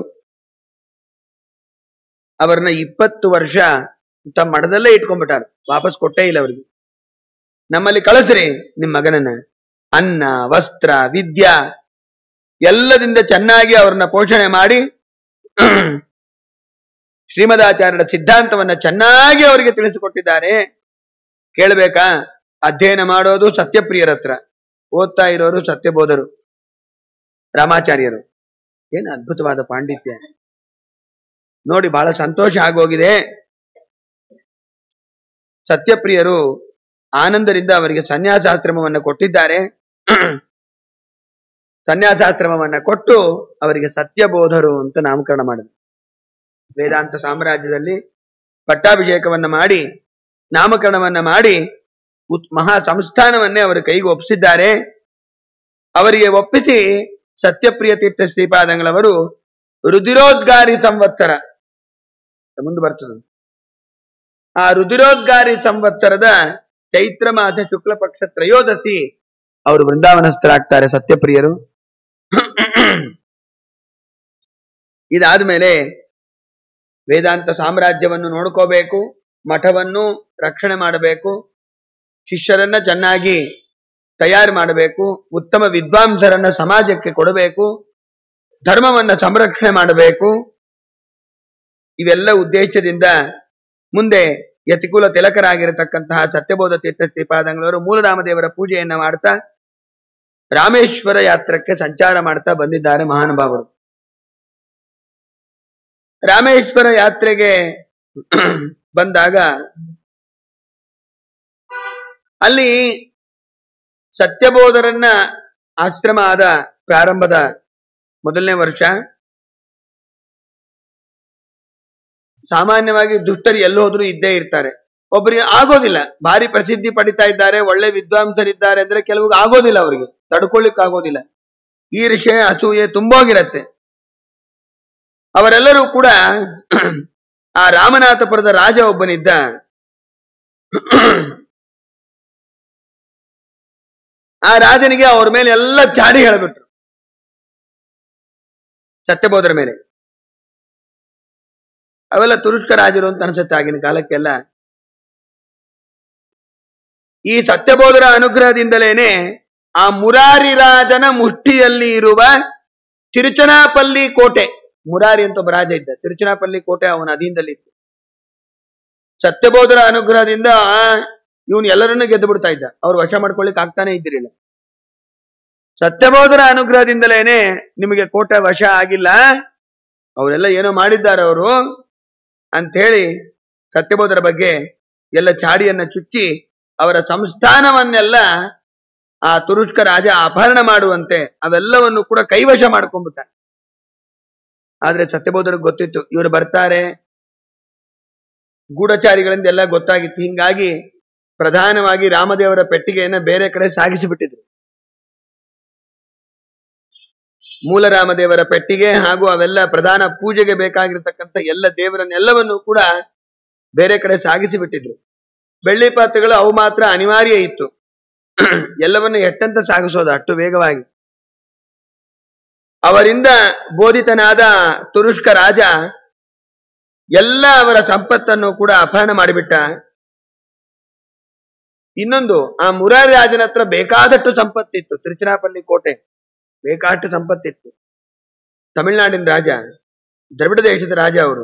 ಅವರನ್ನ ಇಪ್ಪತ್ತು ವರ್ಷ ತಮ್ಮ ಮಠದಲ್ಲೇ ಇಟ್ಕೊಂಡ್ಬಿಟ್ಟಾರ ವಾಪಸ್ ಕೊಟ್ಟೇ ಇಲ್ಲ ಅವರಿಗೆ ನಮ್ಮಲ್ಲಿ ಕಳಿಸ್ರಿ ನಿಮ್ ಮಗನನ್ನ ಅನ್ನ ವಸ್ತ್ರ ವಿದ್ಯಾ ಎಲ್ಲದಿಂದ ಚೆನ್ನಾಗಿ ಅವ್ರನ್ನ ಪೋಷಣೆ ಮಾಡಿ ಶ್ರೀಮದಾಚಾರ್ಯರ ಸಿದ್ಧಾಂತವನ್ನ ಚೆನ್ನಾಗಿ ಅವರಿಗೆ ತಿಳಿಸಿಕೊಟ್ಟಿದ್ದಾರೆ ಕೇಳಬೇಕಾ ಅಧ್ಯಯನ ಮಾಡೋದು ಸತ್ಯಪ್ರಿಯರ ಹತ್ರ ಓದ್ತಾ ಇರೋರು ಸತ್ಯಬೋಧರು ರಾಮಾಚಾರ್ಯರು ಏನು ಅದ್ಭುತವಾದ ಪಾಂಡಿತ್ಯ ನೋಡಿ ಬಹಳ ಸಂತೋಷ ಆಗೋಗಿದೆ ಸತ್ಯಪ್ರಿಯರು ಆನಂದರಿಂದ ಅವರಿಗೆ ಸನ್ಯಾಸಾಶ್ರಮವನ್ನು ಕೊಟ್ಟಿದ್ದಾರೆ ಸನ್ಯಾಸಾಶ್ರಮವನ್ನ ಕೊಟ್ಟು ಅವರಿಗೆ ಸತ್ಯಬೋಧರು ಅಂತ ನಾಮಕರಣ ಮಾಡಿದ್ರು ವೇದಾಂತ ಸಾಮ್ರಾಜ್ಯದಲ್ಲಿ ಪಟ್ಟಾಭಿಷೇಕವನ್ನ ಮಾಡಿ ನಾಮಕರಣವನ್ನ ಮಾಡಿ ಉತ್ ಮಹಾ ಸಂಸ್ಥಾನವನ್ನೇ ಅವರ ಕೈಗೆ ಒಪ್ಪಿಸಿದ್ದಾರೆ ಅವರಿಗೆ ಒಪ್ಪಿಸಿ ಸತ್ಯಪ್ರಿಯ ತೀರ್ಥ ಶ್ರೀಪಾದಂಗಳವರು ರುದಿರೋದ್ಗಾರಿ ಸಂವತ್ಸರ ಮುಂದೆ ಬರ್ತದೆ ಆ ರುದಿರೋದ್ಗಾರಿ ಸಂವತ್ಸರದ ಚೈತ್ರ ಮಾಸ ಶುಕ್ಲ ಪಕ್ಷ ತ್ರಯೋದಶಿ ಅವರು ವೃಂದಾವನಸ್ಥರಾಗ್ತಾರೆ ಸತ್ಯಪ್ರಿಯರು ಇದಾದ್ಮೇಲೆ ವೇದಾಂತ ಸಾಮ್ರಾಜ್ಯವನ್ನು ನೋಡ್ಕೋಬೇಕು ಮಠವನ್ನು ರಕ್ಷಣೆ ಮಾಡಬೇಕು ಶಿಷ್ಯರನ್ನ ಚೆನ್ನಾಗಿ ತಯಾರು ಮಾಡಬೇಕು ಉತ್ತಮ ವಿದ್ವಾಂಸರನ್ನ ಸಮಾಜಕ್ಕೆ ಕೊಡಬೇಕು ಧರ್ಮವನ್ನ ಸಂರಕ್ಷಣೆ ಮಾಡಬೇಕು ಇವೆಲ್ಲ ಉದ್ದೇಶದಿಂದ ಮುಂದೆ ಯತಿಕುಲ ತಿಲಕರಾಗಿರತಕ್ಕಂತಹ ಸತ್ಯಬೋಧ ತೀರ್ಥ ಶ್ರೀಪಾದಂಗಳವರು ಮೂಲರಾಮದೇವರ ಪೂಜೆಯನ್ನ ಮಾಡ್ತಾ ರಾಮೇಶ್ವರ ಯಾತ್ರಕ್ಕೆ ಸಂಚಾರ ಮಾಡ್ತಾ ಬಂದಿದ್ದಾರೆ ಮಹಾನುಭಾವರು ರಾಮೇಶ್ವರ ಯಾತ್ರೆಗೆ ಬಂದಾಗ ಅಲ್ಲಿ ಸತ್ಯಬೋಧರನ್ನ ಆಶ್ರಮ ಆದ ಪ್ರಾರಂಭದ ಮೊದಲನೇ ವರ್ಷ ಸಾಮಾನ್ಯವಾಗಿ ದುಷ್ಟರು ಎಲ್ಲಿ ಹೋದ್ರು ಇದ್ದೇ ಇರ್ತಾರೆ ಒಬ್ಬರಿಗೆ ಆಗೋದಿಲ್ಲ ಭಾರಿ ಪ್ರಸಿದ್ಧಿ ಪಡಿತಾ ಇದ್ದಾರೆ ಒಳ್ಳೆ ವಿದ್ವಾಂಸರಿದ್ದಾರೆ ಅಂದ್ರೆ ಕೆಲವು ಆಗೋದಿಲ್ಲ ಅವರಿಗೆ ತಡ್ಕೊಳ್ಳಿಕ್ ಆಗೋದಿಲ್ಲ ಈರ್ಷೆ ಅಸೂಯೆ ತುಂಬೋಗಿರತ್ತೆ ಅವರೆಲ್ಲರೂ ಕೂಡ ಆ ರಾಮನಾಥಪುರದ ರಾಜ ಒಬ್ಬನಿದ್ದ ಆ ರಾಜನಿಗೆ ಅವ್ರ ಮೇಲೆ ಎಲ್ಲ ಚಾಡಿ ಹೇಳ್ಬಿಟ್ರು ಸತ್ಯಬೋಧರ ಮೇಲೆ ಅವೆಲ್ಲ ತುರುಷ್ಕ ರಾಜರು ಅಂತ ಅನ್ಸುತ್ತೆ ಆಗಿನ ಕಾಲಕ್ಕೆಲ್ಲ ಈ ಸತ್ಯಬೋಧರ ಅನುಗ್ರಹದಿಂದಲೇನೆ ಆ ಮುರಾರಿ ರಾಜನ ಮುಷ್ಟಿಯಲ್ಲಿ ಇರುವ ತಿರುಚನಾಪಲ್ಲಿ ಕೋಟೆ ಮುರಾರಿ ಅಂತ ಒಬ್ಬ ರಾಜ ಇದ್ದ ತಿರುಚನಾಪಲ್ಲಿ ಕೋಟೆ ಅವನ ಅಧೀನದಲ್ಲಿತ್ತು ಸತ್ಯಬೋಧರ ಅನುಗ್ರಹದಿಂದ ಇವನು ಎಲ್ಲರನ್ನೂ ಗೆದ್ದು ಬಿಡ್ತಾ ಇದ್ದ ಅವ್ರು ವಶ ಮಾಡ್ಕೊಳ್ಳಿಕ್ ಆಗ್ತಾನೆ ಇದ್ದಿರಲಿಲ್ಲ ಸತ್ಯಬೋಧರ ಅನುಗ್ರಹದಿಂದಲೇನೆ ನಿಮಗೆ ಕೋಟೆ ವಶ ಆಗಿಲ್ಲ ಅವರೆಲ್ಲ ಏನೋ ಮಾಡಿದ್ದಾರೆ ಅವರು ಅಂತ ಹೇಳಿ ಸತ್ಯಬೋಧರ ಬಗ್ಗೆ ಎಲ್ಲ ಚಾಡಿಯನ್ನ ಚುಚ್ಚಿ ಅವರ ಸಂಸ್ಥಾನವನ್ನೆಲ್ಲ ಆ ತುರುಷ್ಕ ರಾಜ ಅಪಹರಣ ಮಾಡುವಂತೆ ಅವೆಲ್ಲವನ್ನು ಕೂಡ ಕೈವಶ ಮಾಡ್ಕೊಂಡ್ಬಿಟ್ಟ ಆದ್ರೆ ಸತ್ಯಬೋಧರಿಗೆ ಗೊತ್ತಿತ್ತು ಇವರು ಬರ್ತಾರೆ ಗೂಢಚಾರಿಗಳಿಂದ ಎಲ್ಲ ಗೊತ್ತಾಗಿತ್ತು ಹಿಂಗಾಗಿ ಪ್ರಧಾನವಾಗಿ ರಾಮದೇವರ ಪೆಟ್ಟಿಗೆಯನ್ನ ಬೇರೆ ಕಡೆ ಸಾಗಿಸಿಬಿಟ್ಟಿದ್ರು ಮೂಲ ರಾಮದೇವರ ಪೆಟ್ಟಿಗೆ ಹಾಗೂ ಅವೆಲ್ಲ ಪ್ರಧಾನ ಪೂಜೆಗೆ ಬೇಕಾಗಿರತಕ್ಕಂಥ ಎಲ್ಲ ದೇವರನ್ನೆಲ್ಲವನ್ನು ಕೂಡ ಬೇರೆ ಕಡೆ ಸಾಗಿಸಿ ಬಿಟ್ಟಿದ್ರು ಬೆಳ್ಳಿ ಪಾತ್ರೆಗಳು ಅವು ಮಾತ್ರ ಅನಿವಾರ್ಯ ಇತ್ತು ಎಲ್ಲವನ್ನು ಎಟ್ಟಂತ ಸಾಗಿಸೋದು ಅಷ್ಟು ವೇಗವಾಗಿ ಅವರಿಂದ ಬೋಧಿತನಾದ ತುರುಷ್ಕ ರಾಜ ಎಲ್ಲ ಅವರ ಸಂಪತ್ತನ್ನು ಕೂಡ ಅಪಹರಣ ಮಾಡಿಬಿಟ್ಟ ಇನ್ನೊಂದು ಆ ಮುರಾರಿ ರಾಜನ ಹತ್ರ ಬೇಕಾದಷ್ಟು ಸಂಪತ್ತಿತ್ತು ತಿರುಚಿರಾಪಲ್ಲಿ ಕೋಟೆ ಬೇಕಾದಷ್ಟು ಸಂಪತ್ತಿತ್ತು ತಮಿಳುನಾಡಿನ ರಾಜ ದ್ರವಿಡ ದೇಶದ ರಾಜ ಅವರು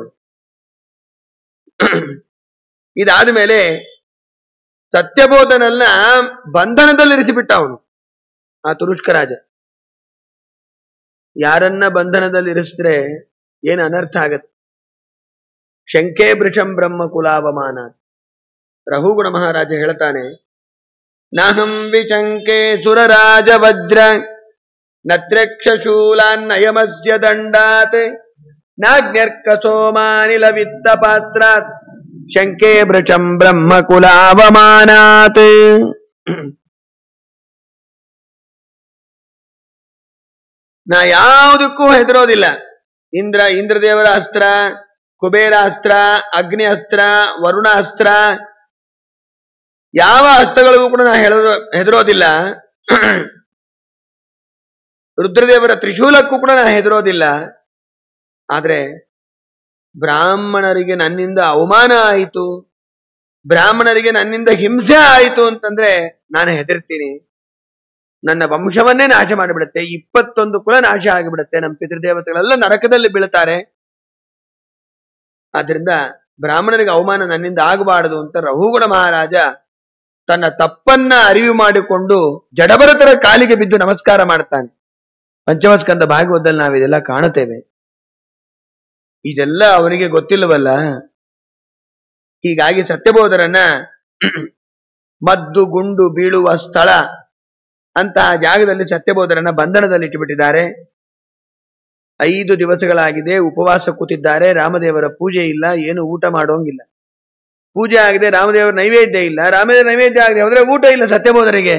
ಇದಾದ ಮೇಲೆ ಸತ್ಯಬೋಧನನ್ನ ಬಂಧನದಲ್ಲಿರಿಸಿಬಿಟ್ಟ ಅವನು ಆ ತುರುಷ್ಕ ರಾಜ ಯಾರನ್ನ ಬಂಧನದಲ್ಲಿ ಇರಿಸಿದ್ರೆ ಏನು ಅನರ್ಥ ಆಗತ್ತೆ ಶಂಕೆ ಭೃಷಂ ಬ್ರಹ್ಮ ಕುಲಾವಮಾನ ರಘುಗುಣ ಮಹಾರಾಜ ಹೇಳ್ತಾನೆ ನಾಹಂ ವಿಶಂಕೆ ಸುರರಾಜ ವಜ್ರ ನತ್ರ್ಯಕ್ಷಶೂಲಾನ್ನಯಮಸ್ಯ ದಂಡಾತ್ ನಾಗ್ನ್ಯರ್ಕ ಸೋಮಾನಿಲ ವಿತ್ತ ಪಾತ್ರಾತ್ ಶಂಕೆ ಭೃಷಂ ಬ್ರಹ್ಮ ಕುಲಾವಮಾನಾತ್ ನಾ ಯಾವುದಕ್ಕೂ ಹೆದರೋದಿಲ್ಲ ಇಂದ್ರ ಇಂದ್ರದೇವರ ಅಸ್ತ್ರ ಕುಬೇರ ಅಸ್ತ್ರ ಅಗ್ನಿ ಅಸ್ತ್ರ ವರುಣ ಅಸ್ತ್ರ ಯಾವ ಅಸ್ತ್ರಗಳಿಗೂ ಕೂಡ ನಾ ಹೇಳೋ ಹೆದರೋದಿಲ್ಲ ರುದ್ರದೇವರ ತ್ರಿಶೂಲಕ್ಕೂ ಕೂಡ ನಾ ಹೆದರೋದಿಲ್ಲ ಆದ್ರೆ ಬ್ರಾಹ್ಮಣರಿಗೆ ನನ್ನಿಂದ ಅವಮಾನ ಆಯಿತು ಬ್ರಾಹ್ಮಣರಿಗೆ ನನ್ನಿಂದ ಹಿಂಸೆ ಆಯಿತು ಅಂತಂದ್ರೆ ನಾನು ಹೆದರ್ತೀನಿ ನನ್ನ ವಂಶವನ್ನೇ ನಾಶ ಮಾಡಿಬಿಡುತ್ತೆ ಇಪ್ಪತ್ತೊಂದು ಕುಲ ನಾಶ ಆಗಿಬಿಡುತ್ತೆ ನಮ್ಮ ಪಿತೃದೇವತೆಗಳೆಲ್ಲ ನರಕದಲ್ಲಿ ಬೀಳ್ತಾರೆ ಆದ್ರಿಂದ ಬ್ರಾಹ್ಮಣರಿಗೆ ಅವಮಾನ ನನ್ನಿಂದ ಆಗಬಾರದು ಅಂತ ರಘುಗುಣ ಮಹಾರಾಜ ತನ್ನ ತಪ್ಪನ್ನ ಅರಿವು ಮಾಡಿಕೊಂಡು ಜಡಭರತರ ಕಾಲಿಗೆ ಬಿದ್ದು ನಮಸ್ಕಾರ ಮಾಡ್ತಾನೆ ಪಂಚಮಸ್ಕಂದ ಭಾಗವತದಲ್ಲಿ ನಾವಿದೆಲ್ಲ ಕಾಣುತ್ತೇವೆ ಇದೆಲ್ಲ ಅವನಿಗೆ ಗೊತ್ತಿಲ್ಲವಲ್ಲ ಹೀಗಾಗಿ ಸತ್ಯಬೋಧರನ್ನ ಮದ್ದು ಗುಂಡು ಬೀಳುವ ಸ್ಥಳ ಅಂತಹ ಜಾಗದಲ್ಲಿ ಸತ್ಯಬೋಧರನ್ನ ಬಂಧನದಲ್ಲಿ ಇಟ್ಟುಬಿಟ್ಟಿದ್ದಾರೆ ಐದು ದಿವಸಗಳಾಗಿದೆ ಉಪವಾಸ ಕೂತಿದ್ದಾರೆ ರಾಮದೇವರ ಪೂಜೆ ಇಲ್ಲ ಏನು ಊಟ ಮಾಡೋಂಗಿಲ್ಲ ಪೂಜೆ ಆಗಿದೆ ರಾಮದೇವರ ನೈವೇದ್ಯ ಇಲ್ಲ ರಾಮದೇವರ ನೈವೇದ್ಯ ಆಗಿದೆ ಅಂದ್ರೆ ಊಟ ಇಲ್ಲ ಸತ್ಯಬೋಧರಿಗೆ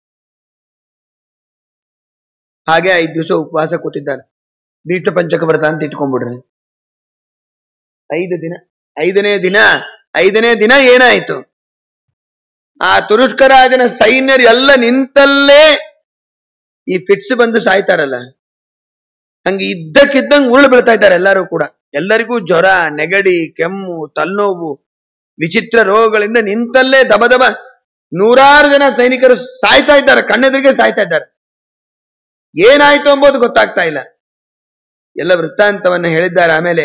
ಹಾಗೆ ಐದು ದಿವಸ ಉಪವಾಸ ಕೂತಿದ್ದಾರೆ ಬೀಟ ಪಂಚಕ ವ್ರತ ಅಂತ ಇಟ್ಕೊಂಡ್ಬಿಡ್ರಿ ಐದು ದಿನ ಐದನೇ ದಿನ ಐದನೇ ದಿನ ಏನಾಯ್ತು ಆ ತುರುಷ್ಕರಾಜನ ಸೈನ್ಯರು ಎಲ್ಲ ನಿಂತಲ್ಲೇ ಈ ಫಿಟ್ಸ್ ಬಂದು ಸಾಯ್ತಾರಲ್ಲ ಹಂಗೆ ಇದ್ದಕ್ಕಿದ್ದಂಗೆ ಉರುಳು ಬೀಳ್ತಾ ಇದ್ದಾರೆ ಎಲ್ಲರೂ ಕೂಡ ಎಲ್ಲರಿಗೂ ಜ್ವರ ನೆಗಡಿ ಕೆಮ್ಮು ತಲೆನೋವು ವಿಚಿತ್ರ ರೋಗಗಳಿಂದ ನಿಂತಲ್ಲೇ ದಬ ದಬ ನೂರಾರು ಜನ ಸೈನಿಕರು ಸಾಯ್ತಾ ಇದ್ದಾರೆ ಕಣ್ಣೆದುರಿಗೆ ಸಾಯ್ತಾ ಇದ್ದಾರೆ ಏನಾಯ್ತು ಎಂಬುದು ಗೊತ್ತಾಗ್ತಾ ಇಲ್ಲ ಎಲ್ಲ ವೃತ್ತಾಂತವನ್ನ ಹೇಳಿದ್ದಾರೆ ಆಮೇಲೆ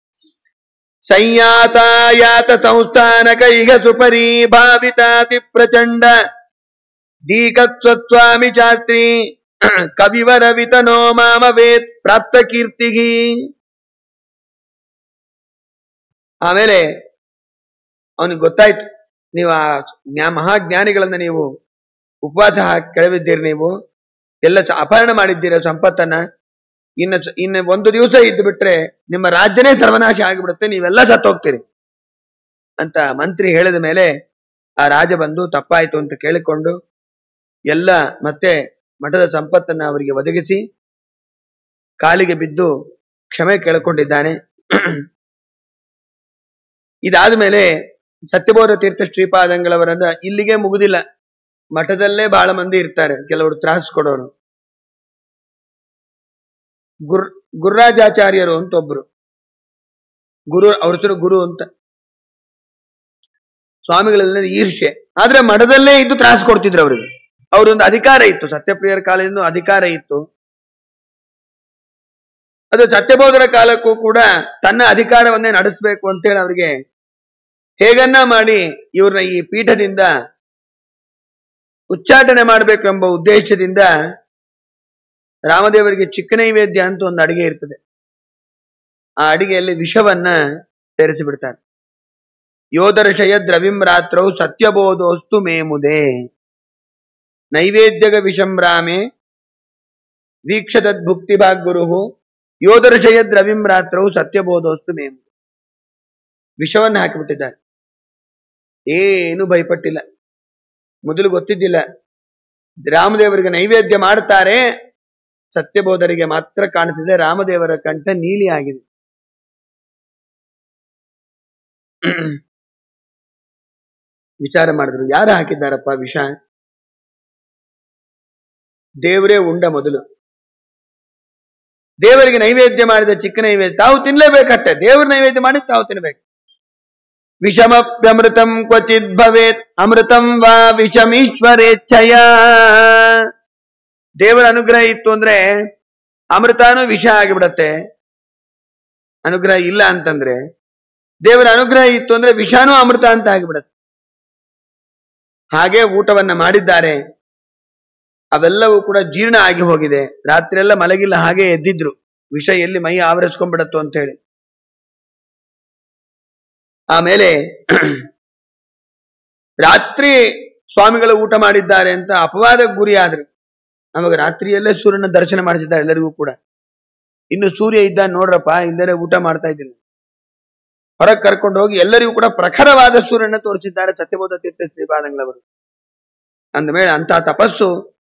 ಸಂಯಾತಾಯಾತ ಸಂಸ್ಥಾನ ಕೈಗ ಸುಪರಿ ಭಾವಿತಾತಿ ಪ್ರಚಂಡ ದೀಕತ್ವಸ್ವಾಮಿ ಶಾಸ್ತ್ರಿ ಕವಿವರ ವಿತನೋ ಮಾಮ ವೇತ್ ಪ್ರಾಪ್ತ ಕೀರ್ತಿಗಿ ಆಮೇಲೆ ಅವನಿಗೆ ಗೊತ್ತಾಯ್ತು ನೀವು ಆ ಜ್ಞಾ ಮಹಾಜ್ಞಾನಿಗಳನ್ನ ನೀವು ಉಪವಾಸ ಹಾಕಿ ಕೆಳವಿದ್ದೀರಿ ನೀವು ಎಲ್ಲ ಚ- ಅಪಹರಣ ಮಾಡಿದ್ದೀರ ಸಂಪತ್ತನ್ನ ಇನ್ನು ಚ- ಇನ್ನು ಒಂದು ದಿವಸ ಇದ್ದು ಬಿಟ್ರೆ ನಿಮ್ಮ ರಾಜ್ಯನೇ ಸರ್ವನಾಶ ಆಗಿಬಿಡುತ್ತೆ ನೀವೆಲ್ಲ ಸತ್ತೋಗ್ತೀರಿ ಅಂತ ಮಂತ್ರಿ ಹೇಳಿದ ಮೇಲೆ ಆ ರಾಜ ಬಂದು ತಪ್ಪಾಯ್ತು ಅಂತ ಕೇಳಿಕೊಂಡು ಎಲ್ಲ ಮತ್ತೆ ಮಠದ ಸಂಪತ್ತನ್ನ ಅವರಿಗೆ ಒದಗಿಸಿ ಕಾಲಿಗೆ ಬಿದ್ದು ಕ್ಷಮೆ ಕೇಳಿಕೊಂಡಿದ್ದಾನೆ ಇದಾದ ಮೇಲೆ ಸತ್ಯಬೋಧ ತೀರ್ಥ ಶ್ರೀಪಾದಂಗಳವರನ್ನ ಇಲ್ಲಿಗೆ ಮುಗುದಿಲ್ಲ ಮಠದಲ್ಲೇ ಬಹಳ ಮಂದಿ ಇರ್ತಾರೆ ಕೆಲವರು ತ್ರಾಸ್ ಕೊಡೋರು ಗುರ್ ಗುರುರಾಜಾಚಾರ್ಯರು ಅಂತ ಒಬ್ರು ಗುರು ಅವ್ರ ಹೆಸರು ಗುರು ಅಂತ ಸ್ವಾಮಿಗಳೆಲ್ಲ ಈರ್ಷೆ ಆದ್ರೆ ಮಠದಲ್ಲೇ ಇದ್ದು ತ್ರಾಸ್ ಕೊಡ್ತಿದ್ರು ಅವರಿಗೆ ಅವರೊಂದು ಅಧಿಕಾರ ಇತ್ತು ಸತ್ಯಪ್ರಿಯರ ಕಾಲದಿಂದ ಅಧಿಕಾರ ಇತ್ತು ಅದು ಸತ್ಯಬೋಧರ ಕಾಲಕ್ಕೂ ಕೂಡ ತನ್ನ ಅಧಿಕಾರವನ್ನೇ ನಡೆಸಬೇಕು ಅಂತೇಳಿ ಅವರಿಗೆ ಹೇಗನ್ನ ಮಾಡಿ ಇವ್ರನ್ನ ಈ ಪೀಠದಿಂದ ಉಚ್ಚಾಟನೆ ಮಾಡಬೇಕು ಎಂಬ ಉದ್ದೇಶದಿಂದ ರಾಮದೇವರಿಗೆ ಚಿಕ್ಕ ನೈವೇದ್ಯ ಅಂತ ಒಂದು ಅಡಿಗೆ ಇರ್ತದೆ ಆ ಅಡಿಗೆಯಲ್ಲಿ ವಿಷವನ್ನ ಸೇರಿಸಿ ಬಿಡ್ತಾರೆ ಯೋದರ್ಶಯ ದ್ರವಿಂ ರಾತ್ರೌ ಸತ್ಯಬೋಧೋಸ್ತು ಮೇಮುದೆ ನೈವೇದ್ಯಗ ವಿಷಂಭ್ರಾಮೆ ವೀಕ್ಷತದ್ಭುಕ್ತಿ ಭಾಗ್ಗುರು ಯೋದರ್ಶಯದ್ ರವಿಂ ರಾತ್ರವು ಸತ್ಯಬೋಧೋಸ್ತು ಮೇಮು ವಿಷವನ್ನು ಹಾಕಿಬಿಟ್ಟಿದ್ದಾರೆ ಏನು ಭಯಪಟ್ಟಿಲ್ಲ ಮೊದಲು ಗೊತ್ತಿದ್ದಿಲ್ಲ ರಾಮದೇವರಿಗೆ ನೈವೇದ್ಯ ಮಾಡ್ತಾರೆ ಸತ್ಯಬೋಧರಿಗೆ ಮಾತ್ರ ಕಾಣಿಸಿದೆ ರಾಮದೇವರ ಕಂಠ ನೀಲಿ ಆಗಿದೆ ವಿಚಾರ ಮಾಡಿದ್ರು ಯಾರು ಹಾಕಿದ್ದಾರಪ್ಪ ವಿಷ ದೇವರೇ ಉಂಡ ಮೊದಲು ದೇವರಿಗೆ ನೈವೇದ್ಯ ಮಾಡಿದ ಚಿಕ್ಕ ನೈವೇದ್ಯ ತಾವು ತಿನ್ಲೇಬೇಕಟ್ಟೆ ದೇವ್ರ ನೈವೇದ್ಯ ಮಾಡಿ ತಾವು ತಿನ್ಬೇಕು ವಿಷಮಪ್ಯಮೃತಂ ಕ್ವಚಿತ್ ಭವೇತ್ ಅಮೃತಂ ವಾ ವಿಷಮೀಶ್ವರೇಚ್ಛಯ ದೇವರ ಅನುಗ್ರಹ ಇತ್ತು ಅಂದ್ರೆ ಅಮೃತಾನು ವಿಷ ಆಗಿಬಿಡತ್ತೆ ಅನುಗ್ರಹ ಇಲ್ಲ ಅಂತಂದ್ರೆ ದೇವರ ಅನುಗ್ರಹ ಇತ್ತು ಅಂದ್ರೆ ವಿಷಾನು ಅಮೃತ ಅಂತ ಆಗಿಬಿಡತ್ತೆ ಹಾಗೆ ಊಟವನ್ನ ಮಾಡಿದ್ದಾರೆ ಅವೆಲ್ಲವೂ ಕೂಡ ಜೀರ್ಣ ಆಗಿ ಹೋಗಿದೆ ರಾತ್ರಿ ಎಲ್ಲ ಮಲಗಿಲ್ಲ ಹಾಗೆ ಎದ್ದಿದ್ರು ವಿಷ ಎಲ್ಲಿ ಮೈ ಆವರಿಸ್ಕೊಂಡ್ಬಿಡತ್ತು ಅಂತ ಹೇಳಿ ಆಮೇಲೆ ರಾತ್ರಿ ಸ್ವಾಮಿಗಳು ಊಟ ಮಾಡಿದ್ದಾರೆ ಅಂತ ಅಪವಾದಕ್ಕೆ ಗುರಿ ಆದ್ರು ನಮಗೆ ರಾತ್ರಿಯಲ್ಲೇ ಸೂರ್ಯನ ದರ್ಶನ ಮಾಡಿಸಿದ್ದಾರೆ ಎಲ್ಲರಿಗೂ ಕೂಡ ಇನ್ನು ಸೂರ್ಯ ಇದ್ದ ನೋಡ್ರಪ್ಪ ಇಲ್ಲದೇ ಊಟ ಮಾಡ್ತಾ ಇದ್ದೀನಿ ಹೊರಗೆ ಕರ್ಕೊಂಡು ಹೋಗಿ ಎಲ್ಲರಿಗೂ ಕೂಡ ಪ್ರಖರವಾದ ಸೂರ್ಯನ ತೋರಿಸಿದ್ದಾರೆ ಸತ್ಯಬೋಧ ತೀರ್ಥ ಶ್ರೀಪಾದಂಗಳವರು ಅಂದ ಮೇಲೆ ಅಂತ ತಪಸ್ಸು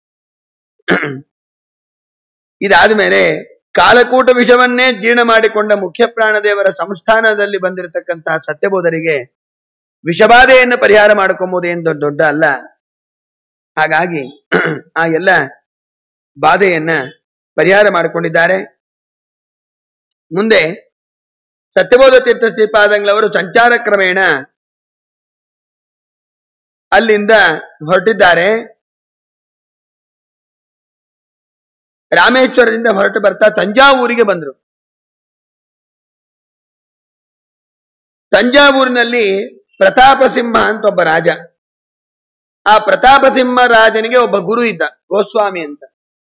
ಇದಾದ್ಮೇಲೆ ಕಾಲಕೂಟ ವಿಷವನ್ನೇ ಜೀರ್ಣ ಮಾಡಿಕೊಂಡ ಮುಖ್ಯ ಪ್ರಾಣದೇವರ ಸಂಸ್ಥಾನದಲ್ಲಿ ಬಂದಿರತಕ್ಕಂತಹ ಸತ್ಯಬೋಧರಿಗೆ ವಿಷಬಾಧೆಯನ್ನು ಪರಿಹಾರ ಮಾಡಿಕೊಂಬುದೇನು ದೊಡ್ಡ ದೊಡ್ಡ ಅಲ್ಲ ಹಾಗಾಗಿ ಆ ಎಲ್ಲ ಬಾಧೆಯನ್ನ ಪರಿಹಾರ ಮಾಡಿಕೊಂಡಿದ್ದಾರೆ ಮುಂದೆ ಸತ್ಯಬೋಧ ತೀರ್ಥ ಶ್ರೀಪಾದಂಗಳವರು ಸಂಚಾರ ಕ್ರಮೇಣ ಅಲ್ಲಿಂದ ಹೊರಟಿದ್ದಾರೆ ರಾಮೇಶ್ವರದಿಂದ ಹೊರಟು ಬರ್ತಾ ತಂಜಾವೂರಿಗೆ ಬಂದರು ತಂಜಾವೂರಿನಲ್ಲಿ ಪ್ರತಾಪ ಸಿಂಹ ಅಂತ ಒಬ್ಬ ರಾಜ ಆ ಪ್ರತಾಪ ಸಿಂಹ ರಾಜನಿಗೆ ಒಬ್ಬ ಗುರು ಇದ್ದ ಗೋಸ್ವಾಮಿ ಅಂತ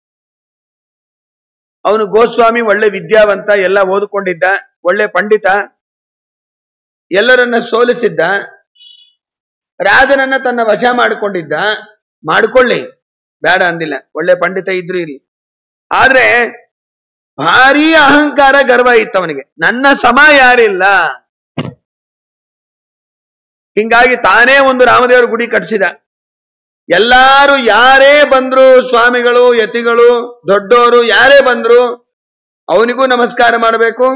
ಅವನು ಗೋಸ್ವಾಮಿ ಒಳ್ಳೆ ವಿದ್ಯಾವಂತ ಎಲ್ಲ ಓದಿಕೊಂಡಿದ್ದ ಒಳ್ಳೆ ಪಂಡಿತ ಎಲ್ಲರನ್ನ ಸೋಲಿಸಿದ್ದ ರಾಜನನ್ನ ತನ್ನ ವಶ ಮಾಡಿಕೊಂಡಿದ್ದ ಮಾಡಿಕೊಳ್ಳಿ ಬೇಡ ಅಂದಿಲ್ಲ ಒಳ್ಳೆ ಪಂಡಿತ ಇದ್ರು ಇಲ್ಲಿ ಆದ್ರೆ ಭಾರಿ ಅಹಂಕಾರ ಗರ್ವ ಇತ್ತು ಅವನಿಗೆ ನನ್ನ ಸಮ ಯಾರಿಲ್ಲ ಹಿಂಗಾಗಿ ತಾನೇ ಒಂದು ರಾಮದೇವರ ಗುಡಿ ಕಟ್ಟಿಸಿದ ಎಲ್ಲಾರು ಯಾರೇ ಬಂದ್ರು ಸ್ವಾಮಿಗಳು ಯತಿಗಳು ದೊಡ್ಡವರು ಯಾರೇ ಬಂದ್ರು ಅವನಿಗೂ ನಮಸ್ಕಾರ ಮಾಡಬೇಕು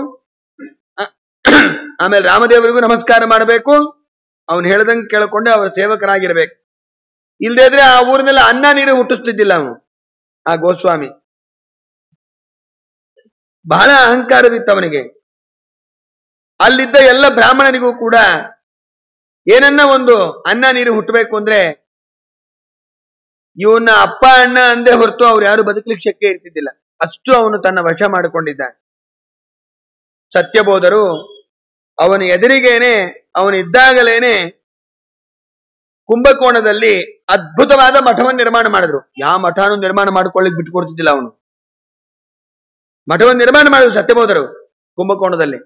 ಆಮೇಲೆ ರಾಮದೇವರಿಗೂ ನಮಸ್ಕಾರ ಮಾಡಬೇಕು ಅವನು ಹೇಳ್ದಂಗೆ ಕೇಳ್ಕೊಂಡೆ ಅವರ ಸೇವಕರಾಗಿರ್ಬೇಕು ಇಲ್ದೇ ಇದ್ರೆ ಆ ಊರಿನೆಲ್ಲ ಅನ್ನ ನೀರು ಹುಟ್ಟಿಸ್ತಿದ್ದಿಲ್ಲ ಅವನು ಆ ಗೋಸ್ವಾಮಿ ಬಹಳ ಅಹಂಕಾರವಿತ್ತು ಅವನಿಗೆ ಅಲ್ಲಿದ್ದ ಎಲ್ಲ ಬ್ರಾಹ್ಮಣನಿಗೂ ಕೂಡ ಏನನ್ನ ಒಂದು ಅನ್ನ ನೀರು ಹುಟ್ಟಬೇಕು ಅಂದ್ರೆ ಇವನ್ನ ಅಪ್ಪ ಅಣ್ಣ ಅಂದೇ ಹೊರತು ಅವ್ರು ಯಾರು ಬದುಕಲಿಕ್ಕೆ ಶಕ್ಯ ಇರ್ತಿದ್ದಿಲ್ಲ ಅಷ್ಟು ಅವನು ತನ್ನ ವಶ ಮಾಡಿಕೊಂಡಿದ್ದ ಸತ್ಯಬೋಧರು ಅವನ ಎದುರಿಗೇನೆ ಅವನು ಇದ್ದಾಗಲೇನೆ ಕುಂಭಕೋಣದಲ್ಲಿ ಅದ್ಭುತವಾದ ಮಠವನ್ನು ನಿರ್ಮಾಣ ಮಾಡಿದ್ರು ಯಾವ ಮಠನೂ ನಿರ್ಮಾಣ ಮಾಡ್ಕೊಳ್ಳಿಕ್ ಬಿಟ್ಕೊಡ್ತಿದ್ದಿಲ್ಲ ಅವನು ಮಠವನ್ನು ನಿರ್ಮಾಣ ಮಾಡಿದ್ರು ಸತ್ಯಬೋಧರು ಕುಂಭಕೋಣದಲ್ಲಿ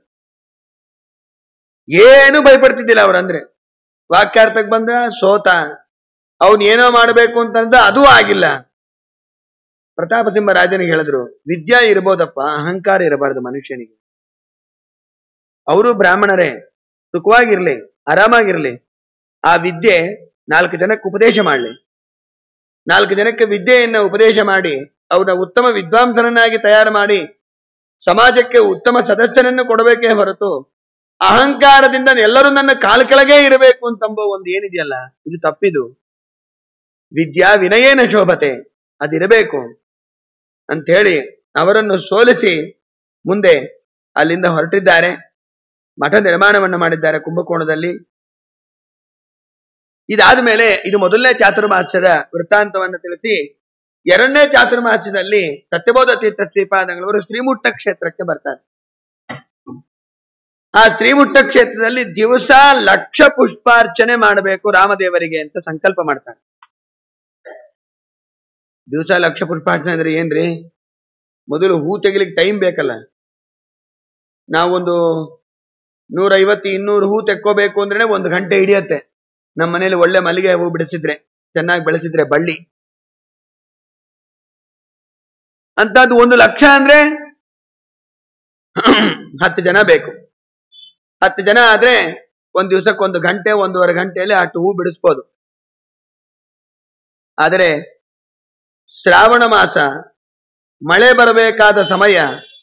ಏನು ಭಯಪಡ್ತಿದ್ದಿಲ್ಲ ಅವ್ರಂದ್ರೆ ವಾಕ್ಯಾರ್ಥಕ್ಕೆ ಬಂದ ಸೋತ ಅವನ್ ಏನೋ ಮಾಡಬೇಕು ಅಂತಂದ ಅದೂ ಆಗಿಲ್ಲ ಪ್ರತಾಪ ಸಿಂಹ ರಾಜನಿಗೆ ಹೇಳಿದ್ರು ವಿದ್ಯಾ ಇರ್ಬೋದಪ್ಪ ಅಹಂಕಾರ ಇರಬಾರ್ದು ಮನುಷ್ಯನಿಗೆ ಅವರು ಬ್ರಾಹ್ಮಣರೇ ಸುಖವಾಗಿರ್ಲಿ ಆರಾಮಾಗಿರ್ಲಿ ಆ ವಿದ್ಯೆ ನಾಲ್ಕು ಜನಕ್ಕೆ ಉಪದೇಶ ಮಾಡಲಿ ನಾಲ್ಕು ಜನಕ್ಕೆ ವಿದ್ಯೆಯನ್ನ ಉಪದೇಶ ಮಾಡಿ ಅವನ ಉತ್ತಮ ವಿದ್ವಾಂಸನನ್ನಾಗಿ ತಯಾರು ಮಾಡಿ ಸಮಾಜಕ್ಕೆ ಉತ್ತಮ ಸದಸ್ಯನನ್ನು ಕೊಡಬೇಕೇ ಹೊರತು ಅಹಂಕಾರದಿಂದ ಎಲ್ಲರೂ ನನ್ನ ಕಾಲ ಕೆಳಗೆ ಇರಬೇಕು ಅಂತಂಬ ಒಂದು ಏನಿದೆಯಲ್ಲ ಇದು ತಪ್ಪಿದು ವಿದ್ಯಾ ವಿನಯೇನ ಶೋಭತೆ ಅದಿರಬೇಕು ಅಂತ ಹೇಳಿ ಅವರನ್ನು ಸೋಲಿಸಿ ಮುಂದೆ ಅಲ್ಲಿಂದ ಹೊರಟಿದ್ದಾರೆ ಮಠ ನಿರ್ಮಾಣವನ್ನು ಮಾಡಿದ್ದಾರೆ ಕುಂಭಕೋಣದಲ್ಲಿ ಇದಾದ ಮೇಲೆ ಇದು ಮೊದಲನೇ ಚಾತುರ್ಮಾಸ್ಯದ ವೃತ್ತಾಂತವನ್ನು ತಿಳಿಸಿ ಎರಡನೇ ಚಾತುರ್ಮಾಸ್ಯದಲ್ಲಿ ಸತ್ಯಬೋಧ ತೀರ್ಥ ಶ್ರೀಪಾದಂಗಳವರು ಶ್ರೀಮುಟ್ಟ ಕ್ಷೇತ್ರಕ್ಕೆ ಬರ್ತಾರೆ ಆ ಶ್ರೀಮುಟ್ಟ ಕ್ಷೇತ್ರದಲ್ಲಿ ದಿವಸ ಲಕ್ಷ ಪುಷ್ಪಾರ್ಚನೆ ಮಾಡಬೇಕು ರಾಮದೇವರಿಗೆ ಅಂತ ಸಂಕಲ್ಪ ಮಾಡ್ತಾರೆ ದಿವಸ ಲಕ್ಷ ಪುಷ್ಪಾರ್ಚನೆ ಅಂದ್ರೆ ಏನ್ರಿ ಮೊದಲು ಹೂ ತೆಗಿಲಿಕ್ಕೆ ಟೈಮ್ ಬೇಕಲ್ಲ ನಾವೊಂದು ನೂರೈವತ್ತು ಇನ್ನೂರು ಹೂ ತೆಕ್ಕೋಬೇಕು ಅಂದ್ರೆ ಒಂದು ಗಂಟೆ ಹಿಡಿಯತ್ತೆ ನಮ್ಮ ಮನೇಲಿ ಒಳ್ಳೆ ಮಲ್ಲಿಗೆ ಹೂ ಬಿಡಿಸಿದ್ರೆ ಚೆನ್ನಾಗಿ ಬೆಳೆಸಿದ್ರೆ ಬಳ್ಳಿ ಅಂತದ್ದು ಒಂದು ಲಕ್ಷ ಅಂದ್ರೆ ಹತ್ತು ಜನ ಬೇಕು ಹತ್ತು ಜನ ಆದ್ರೆ ಒಂದ್ ದಿವಸಕ್ಕೆ ಒಂದು ಗಂಟೆ ಒಂದೂವರೆ ಗಂಟೆಯಲ್ಲಿ ಅಷ್ಟು ಹೂ ಬಿಡಿಸ್ಬೋದು ಆದರೆ ಶ್ರಾವಣ ಮಾಸ ಮಳೆ ಬರಬೇಕಾದ ಸಮಯ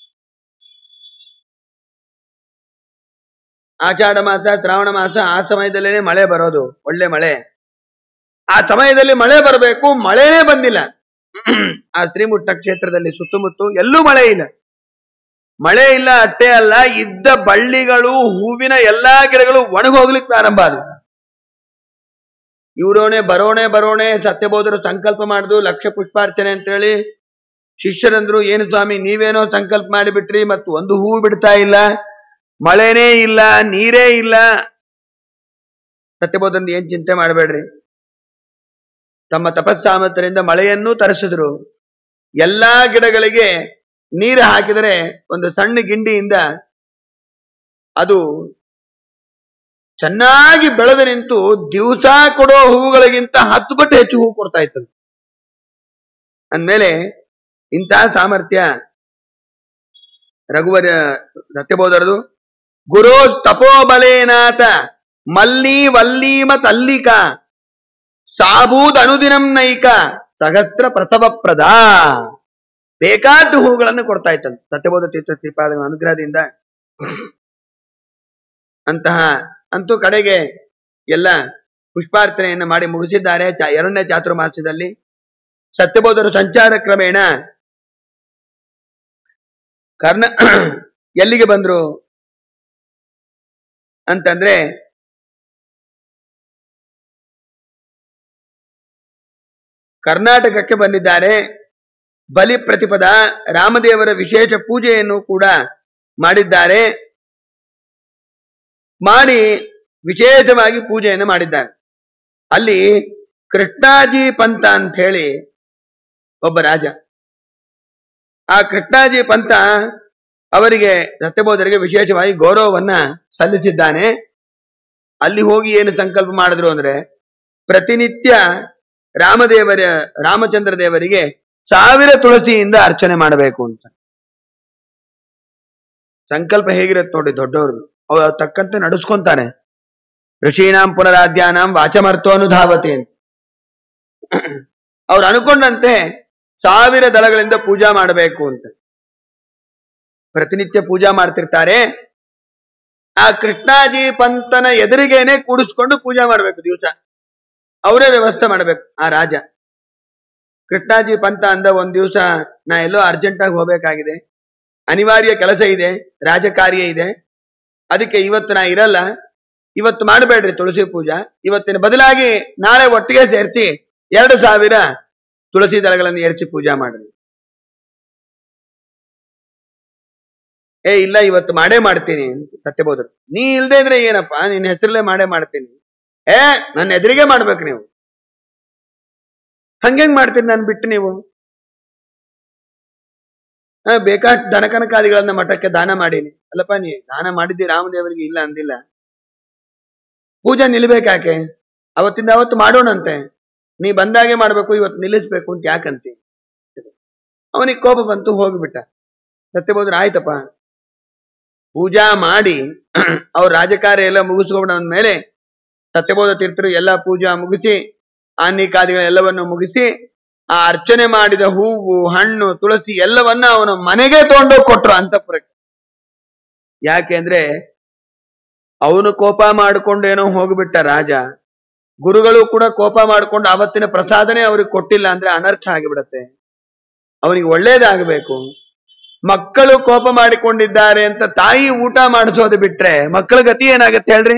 ಆಷಾಢ ಮಾಸ ಶ್ರಾವಣ ಮಾಸ ಆ ಸಮಯದಲ್ಲೇನೆ ಮಳೆ ಬರೋದು ಒಳ್ಳೆ ಮಳೆ ಆ ಸಮಯದಲ್ಲಿ ಮಳೆ ಬರಬೇಕು ಮಳೆನೇ ಬಂದಿಲ್ಲ ಆ ಶ್ರೀಮುಟ್ಟ ಕ್ಷೇತ್ರದಲ್ಲಿ ಸುತ್ತಮುತ್ತ ಎಲ್ಲೂ ಮಳೆ ಇಲ್ಲ ಮಳೆ ಇಲ್ಲ ಅಟ್ಟೆ ಅಲ್ಲ ಇದ್ದ ಬಳ್ಳಿಗಳು ಹೂವಿನ ಎಲ್ಲಾ ಗಿಡಗಳು ಒಣಗೋಗ್ಲಿಕ್ಕೆ ಪ್ರಾರಂಭ ಆದವು ಇವರೋಣೆ ಬರೋಣೆ ಬರೋಣೆ ಸತ್ಯಬೋಧರು ಸಂಕಲ್ಪ ಮಾಡುದು ಲಕ್ಷ ಪುಷ್ಪಾರ್ಚನೆ ಅಂತೇಳಿ ಶಿಷ್ಯರಂದ್ರು ಏನು ಸ್ವಾಮಿ ನೀವೇನೋ ಸಂಕಲ್ಪ ಮಾಡಿಬಿಟ್ರಿ ಮತ್ತು ಒಂದು ಹೂ ಬಿಡ್ತಾ ಇಲ್ಲ ಮಳೆನೇ ಇಲ್ಲ ನೀರೇ ಇಲ್ಲ ಸತ್ಯಬೋಧನ್ ಏನ್ ಚಿಂತೆ ಮಾಡಬೇಡ್ರಿ ತಮ್ಮ ತಪಸ್ಸಾಮರ್ಥ್ಯದಿಂದ ಮಳೆಯನ್ನೂ ತರಿಸಿದ್ರು ಎಲ್ಲಾ ಗಿಡಗಳಿಗೆ ನೀರು ಹಾಕಿದರೆ ಒಂದು ಸಣ್ಣ ಗಿಂಡಿಯಿಂದ ಅದು ಚೆನ್ನಾಗಿ ಬೆಳೆದು ನಿಂತು ದಿವಸ ಕೊಡೋ ಹೂವುಗಳಿಗಿಂತ ಹತ್ತು ಪಟ್ಟು ಹೆಚ್ಚು ಹೂ ಕೊಡ್ತಾ ಇತ್ತು ಅಂದ್ಮೇಲೆ ಇಂತಹ ಸಾಮರ್ಥ್ಯ ರಘುವರ ಸತ್ಯಬೋಧರದು ಗುರು ತಪೋಬಲೇನಾಥ ಮಲ್ಲಿ ವಲ್ಲೀಮ ತಲ್ಲಿಕ ಸಾಬೂದ್ ಅನುದಿನಂ ನೈಕ ಸಹಸ್ರ ಪ್ರಸವಪ್ರದ ಬೇಕಾದ ಹೂಗಳನ್ನು ಕೊಡ್ತಾ ಇತ್ತಂತೆ ಸತ್ಯಬೋಧ ತೀರ್ಥ ಶ್ರೀಪಾದಗಳ ಅನುಗ್ರಹದಿಂದ ಅಂತಹ ಅಂತೂ ಕಡೆಗೆ ಎಲ್ಲ ಪುಷ್ಪಾರ್ಚನೆಯನ್ನು ಮಾಡಿ ಮುಗಿಸಿದ್ದಾರೆ ಚ- ಎರಡನೇ ಚಾತುರ್ಮಾಸ್ಯದಲ್ಲಿ ಸತ್ಯಬೋಧರು ಸಂಚಾರ ಕ್ರಮೇಣ ಕರ್ನ ಎಲ್ಲಿಗೆ ಬಂದ್ರು ಅಂತಂದ್ರೆ ಕರ್ನಾಟಕಕ್ಕೆ ಬಂದಿದ್ದಾರೆ ಬಲಿ ಪ್ರತಿಪದ ರಾಮದೇವರ ವಿಶೇಷ ಪೂಜೆಯನ್ನು ಕೂಡ ಮಾಡಿದ್ದಾರೆ ಮಾಡಿ ವಿಶೇಷವಾಗಿ ಪೂಜೆಯನ್ನು ಮಾಡಿದ್ದಾರೆ ಅಲ್ಲಿ ಕೃಷ್ಣಾಜಿ ಪಂತ ಅಂತ ಹೇಳಿ ಒಬ್ಬ ರಾಜ ಆ ಕೃಷ್ಣಾಜಿ ಪಂತ ಅವರಿಗೆ ಸತ್ಯಬೋಧರಿಗೆ ವಿಶೇಷವಾಗಿ ಗೌರವವನ್ನ ಸಲ್ಲಿಸಿದ್ದಾನೆ ಅಲ್ಲಿ ಹೋಗಿ ಏನು ಸಂಕಲ್ಪ ಮಾಡಿದ್ರು ಅಂದ್ರೆ ಪ್ರತಿನಿತ್ಯ ರಾಮದೇವರ ರಾಮಚಂದ್ರ ದೇವರಿಗೆ ಸಾವಿರ ತುಳಸಿಯಿಂದ ಅರ್ಚನೆ ಮಾಡಬೇಕು ಅಂತ ಸಂಕಲ್ಪ ಹೇಗಿರುತ್ತೆ ನೋಡಿ ದೊಡ್ಡವರು ಅವ್ರು ಅದ್ ತಕ್ಕಂತೆ ನಡೆಸ್ಕೊಂತಾನೆ ಋಷೀನಾಂ ಪುನರಾಧ್ಯಾನಾಂ ವಾಚಮರ್ಥೋ ಅನುಧಾವತಿ ಅಂತ ಅವ್ರು ಅನ್ಕೊಂಡಂತೆ ಸಾವಿರ ದಳಗಳಿಂದ ಪೂಜಾ ಮಾಡಬೇಕು ಅಂತ ಪ್ರತಿನಿತ್ಯ ಪೂಜಾ ಮಾಡ್ತಿರ್ತಾರೆ ಆ ಕೃಷ್ಣಾಜಿ ಪಂತನ ಎದುರಿಗೇನೆ ಕೂಡಿಸ್ಕೊಂಡು ಪೂಜಾ ಮಾಡ್ಬೇಕು ದಿವಸ ಅವರೇ ವ್ಯವಸ್ಥೆ ಮಾಡ್ಬೇಕು ಆ ರಾಜ ಕೃಷ್ಣಾಜಿ ಪಂತ ಅಂದ ಒಂದ್ ದಿವಸ ನಾ ಎಲ್ಲೋ ಅರ್ಜೆಂಟ್ ಆಗಿ ಹೋಗ್ಬೇಕಾಗಿದೆ ಅನಿವಾರ್ಯ ಕೆಲಸ ಇದೆ ರಾಜಕಾರ್ಯ ಇದೆ ಅದಕ್ಕೆ ಇವತ್ತು ನಾ ಇರಲ್ಲ ಇವತ್ತು ಮಾಡಬೇಡ್ರಿ ತುಳಸಿ ಪೂಜಾ ಇವತ್ತಿನ ಬದಲಾಗಿ ನಾಳೆ ಒಟ್ಟಿಗೆ ಸೇರಿಸಿ ಎರಡು ಸಾವಿರ ತುಳಸಿ ದಳಗಳನ್ನು ಏರಿಸಿ ಪೂಜಾ ಮಾಡ್ರಿ ಏ ಇಲ್ಲ ಇವತ್ತು ಮಾಡೇ ಮಾಡ್ತೀನಿ ಅಂತ ಸತ್ಯಬೋಧರು ನೀ ಇಲ್ದೇ ಇದ್ರೆ ಏನಪ್ಪ ನಿನ್ನ ಹೆಸರಲ್ಲೇ ಮಾಡೇ ಮಾಡ್ತೀನಿ ಏ ನನ್ನ ಎದುರಿಗೆ ಮಾಡ್ಬೇಕು ನೀವು ಹಂಗೆಂಗ್ ಮಾಡ್ತೀರಿ ನಾನು ಬಿಟ್ಟು ನೀವು ಹಾ ಬೇಕಾದ ದನಕನಕಾದಿಗಳನ್ನ ಮಠಕ್ಕೆ ದಾನ ಮಾಡೀನಿ ಅಲ್ಲಪ್ಪ ನೀ ದಾನ ಮಾಡಿದ್ದಿ ರಾಮದೇವರಿಗೆ ಇಲ್ಲ ಅಂದಿಲ್ಲ ಪೂಜೆ ನಿಲ್ಬೇಕಾಕೆ ಅವತ್ತಿಂದ ಅವತ್ತು ಮಾಡೋಣಂತೆ ನೀ ಬಂದಾಗೆ ಮಾಡ್ಬೇಕು ಇವತ್ತು ನಿಲ್ಲಿಸ್ಬೇಕು ಅಂತ ಯಾಕಂತಿ ಅವನಿಗೆ ಕೋಪ ಬಂತು ಹೋಗ್ಬಿಟ್ಟ ಸತ್ಯಬೋದ್ರ ಆಯ್ತಪ್ಪ ಪೂಜಾ ಮಾಡಿ ಅವ್ರ ರಾಜಕಾರ್ಯ ಎಲ್ಲ ಮುಗಿಸ್ಕೊಂಡ ಮೇಲೆ ಸತ್ಯಬೋಧ ತೀರ್ಥರು ಎಲ್ಲ ಪೂಜಾ ಮುಗಿಸಿ ಆನ್ನಿಕಾದಿಗಳೆಲ್ಲವನ್ನು ಮುಗಿಸಿ ಆ ಅರ್ಚನೆ ಮಾಡಿದ ಹೂವು ಹಣ್ಣು ತುಳಸಿ ಎಲ್ಲವನ್ನ ಅವನ ಮನೆಗೆ ತಗೊಂಡೋಗಿ ಕೊಟ್ರು ಅಂತಪುರಕ್ಕೆ ಯಾಕೆಂದ್ರೆ ಅವನು ಕೋಪ ಮಾಡಿಕೊಂಡು ಏನೋ ಹೋಗ್ಬಿಟ್ಟ ರಾಜ ಗುರುಗಳು ಕೂಡ ಕೋಪ ಮಾಡಿಕೊಂಡು ಅವತ್ತಿನ ಪ್ರಸಾದನೆ ಅವ್ರಿಗೆ ಕೊಟ್ಟಿಲ್ಲ ಅಂದ್ರೆ ಅನರ್ಥ ಆಗಿಬಿಡತ್ತೆ ಅವನಿಗೆ ಒಳ್ಳೇದಾಗಬೇಕು ಮಕ್ಕಳು ಕೋಪ ಮಾಡಿಕೊಂಡಿದ್ದಾರೆ ಅಂತ ತಾಯಿ ಊಟ ಮಾಡಿಸೋದು ಬಿಟ್ರೆ ಮಕ್ಕಳ ಗತಿ ಏನಾಗತ್ತೆ ಹೇಳ್ರಿ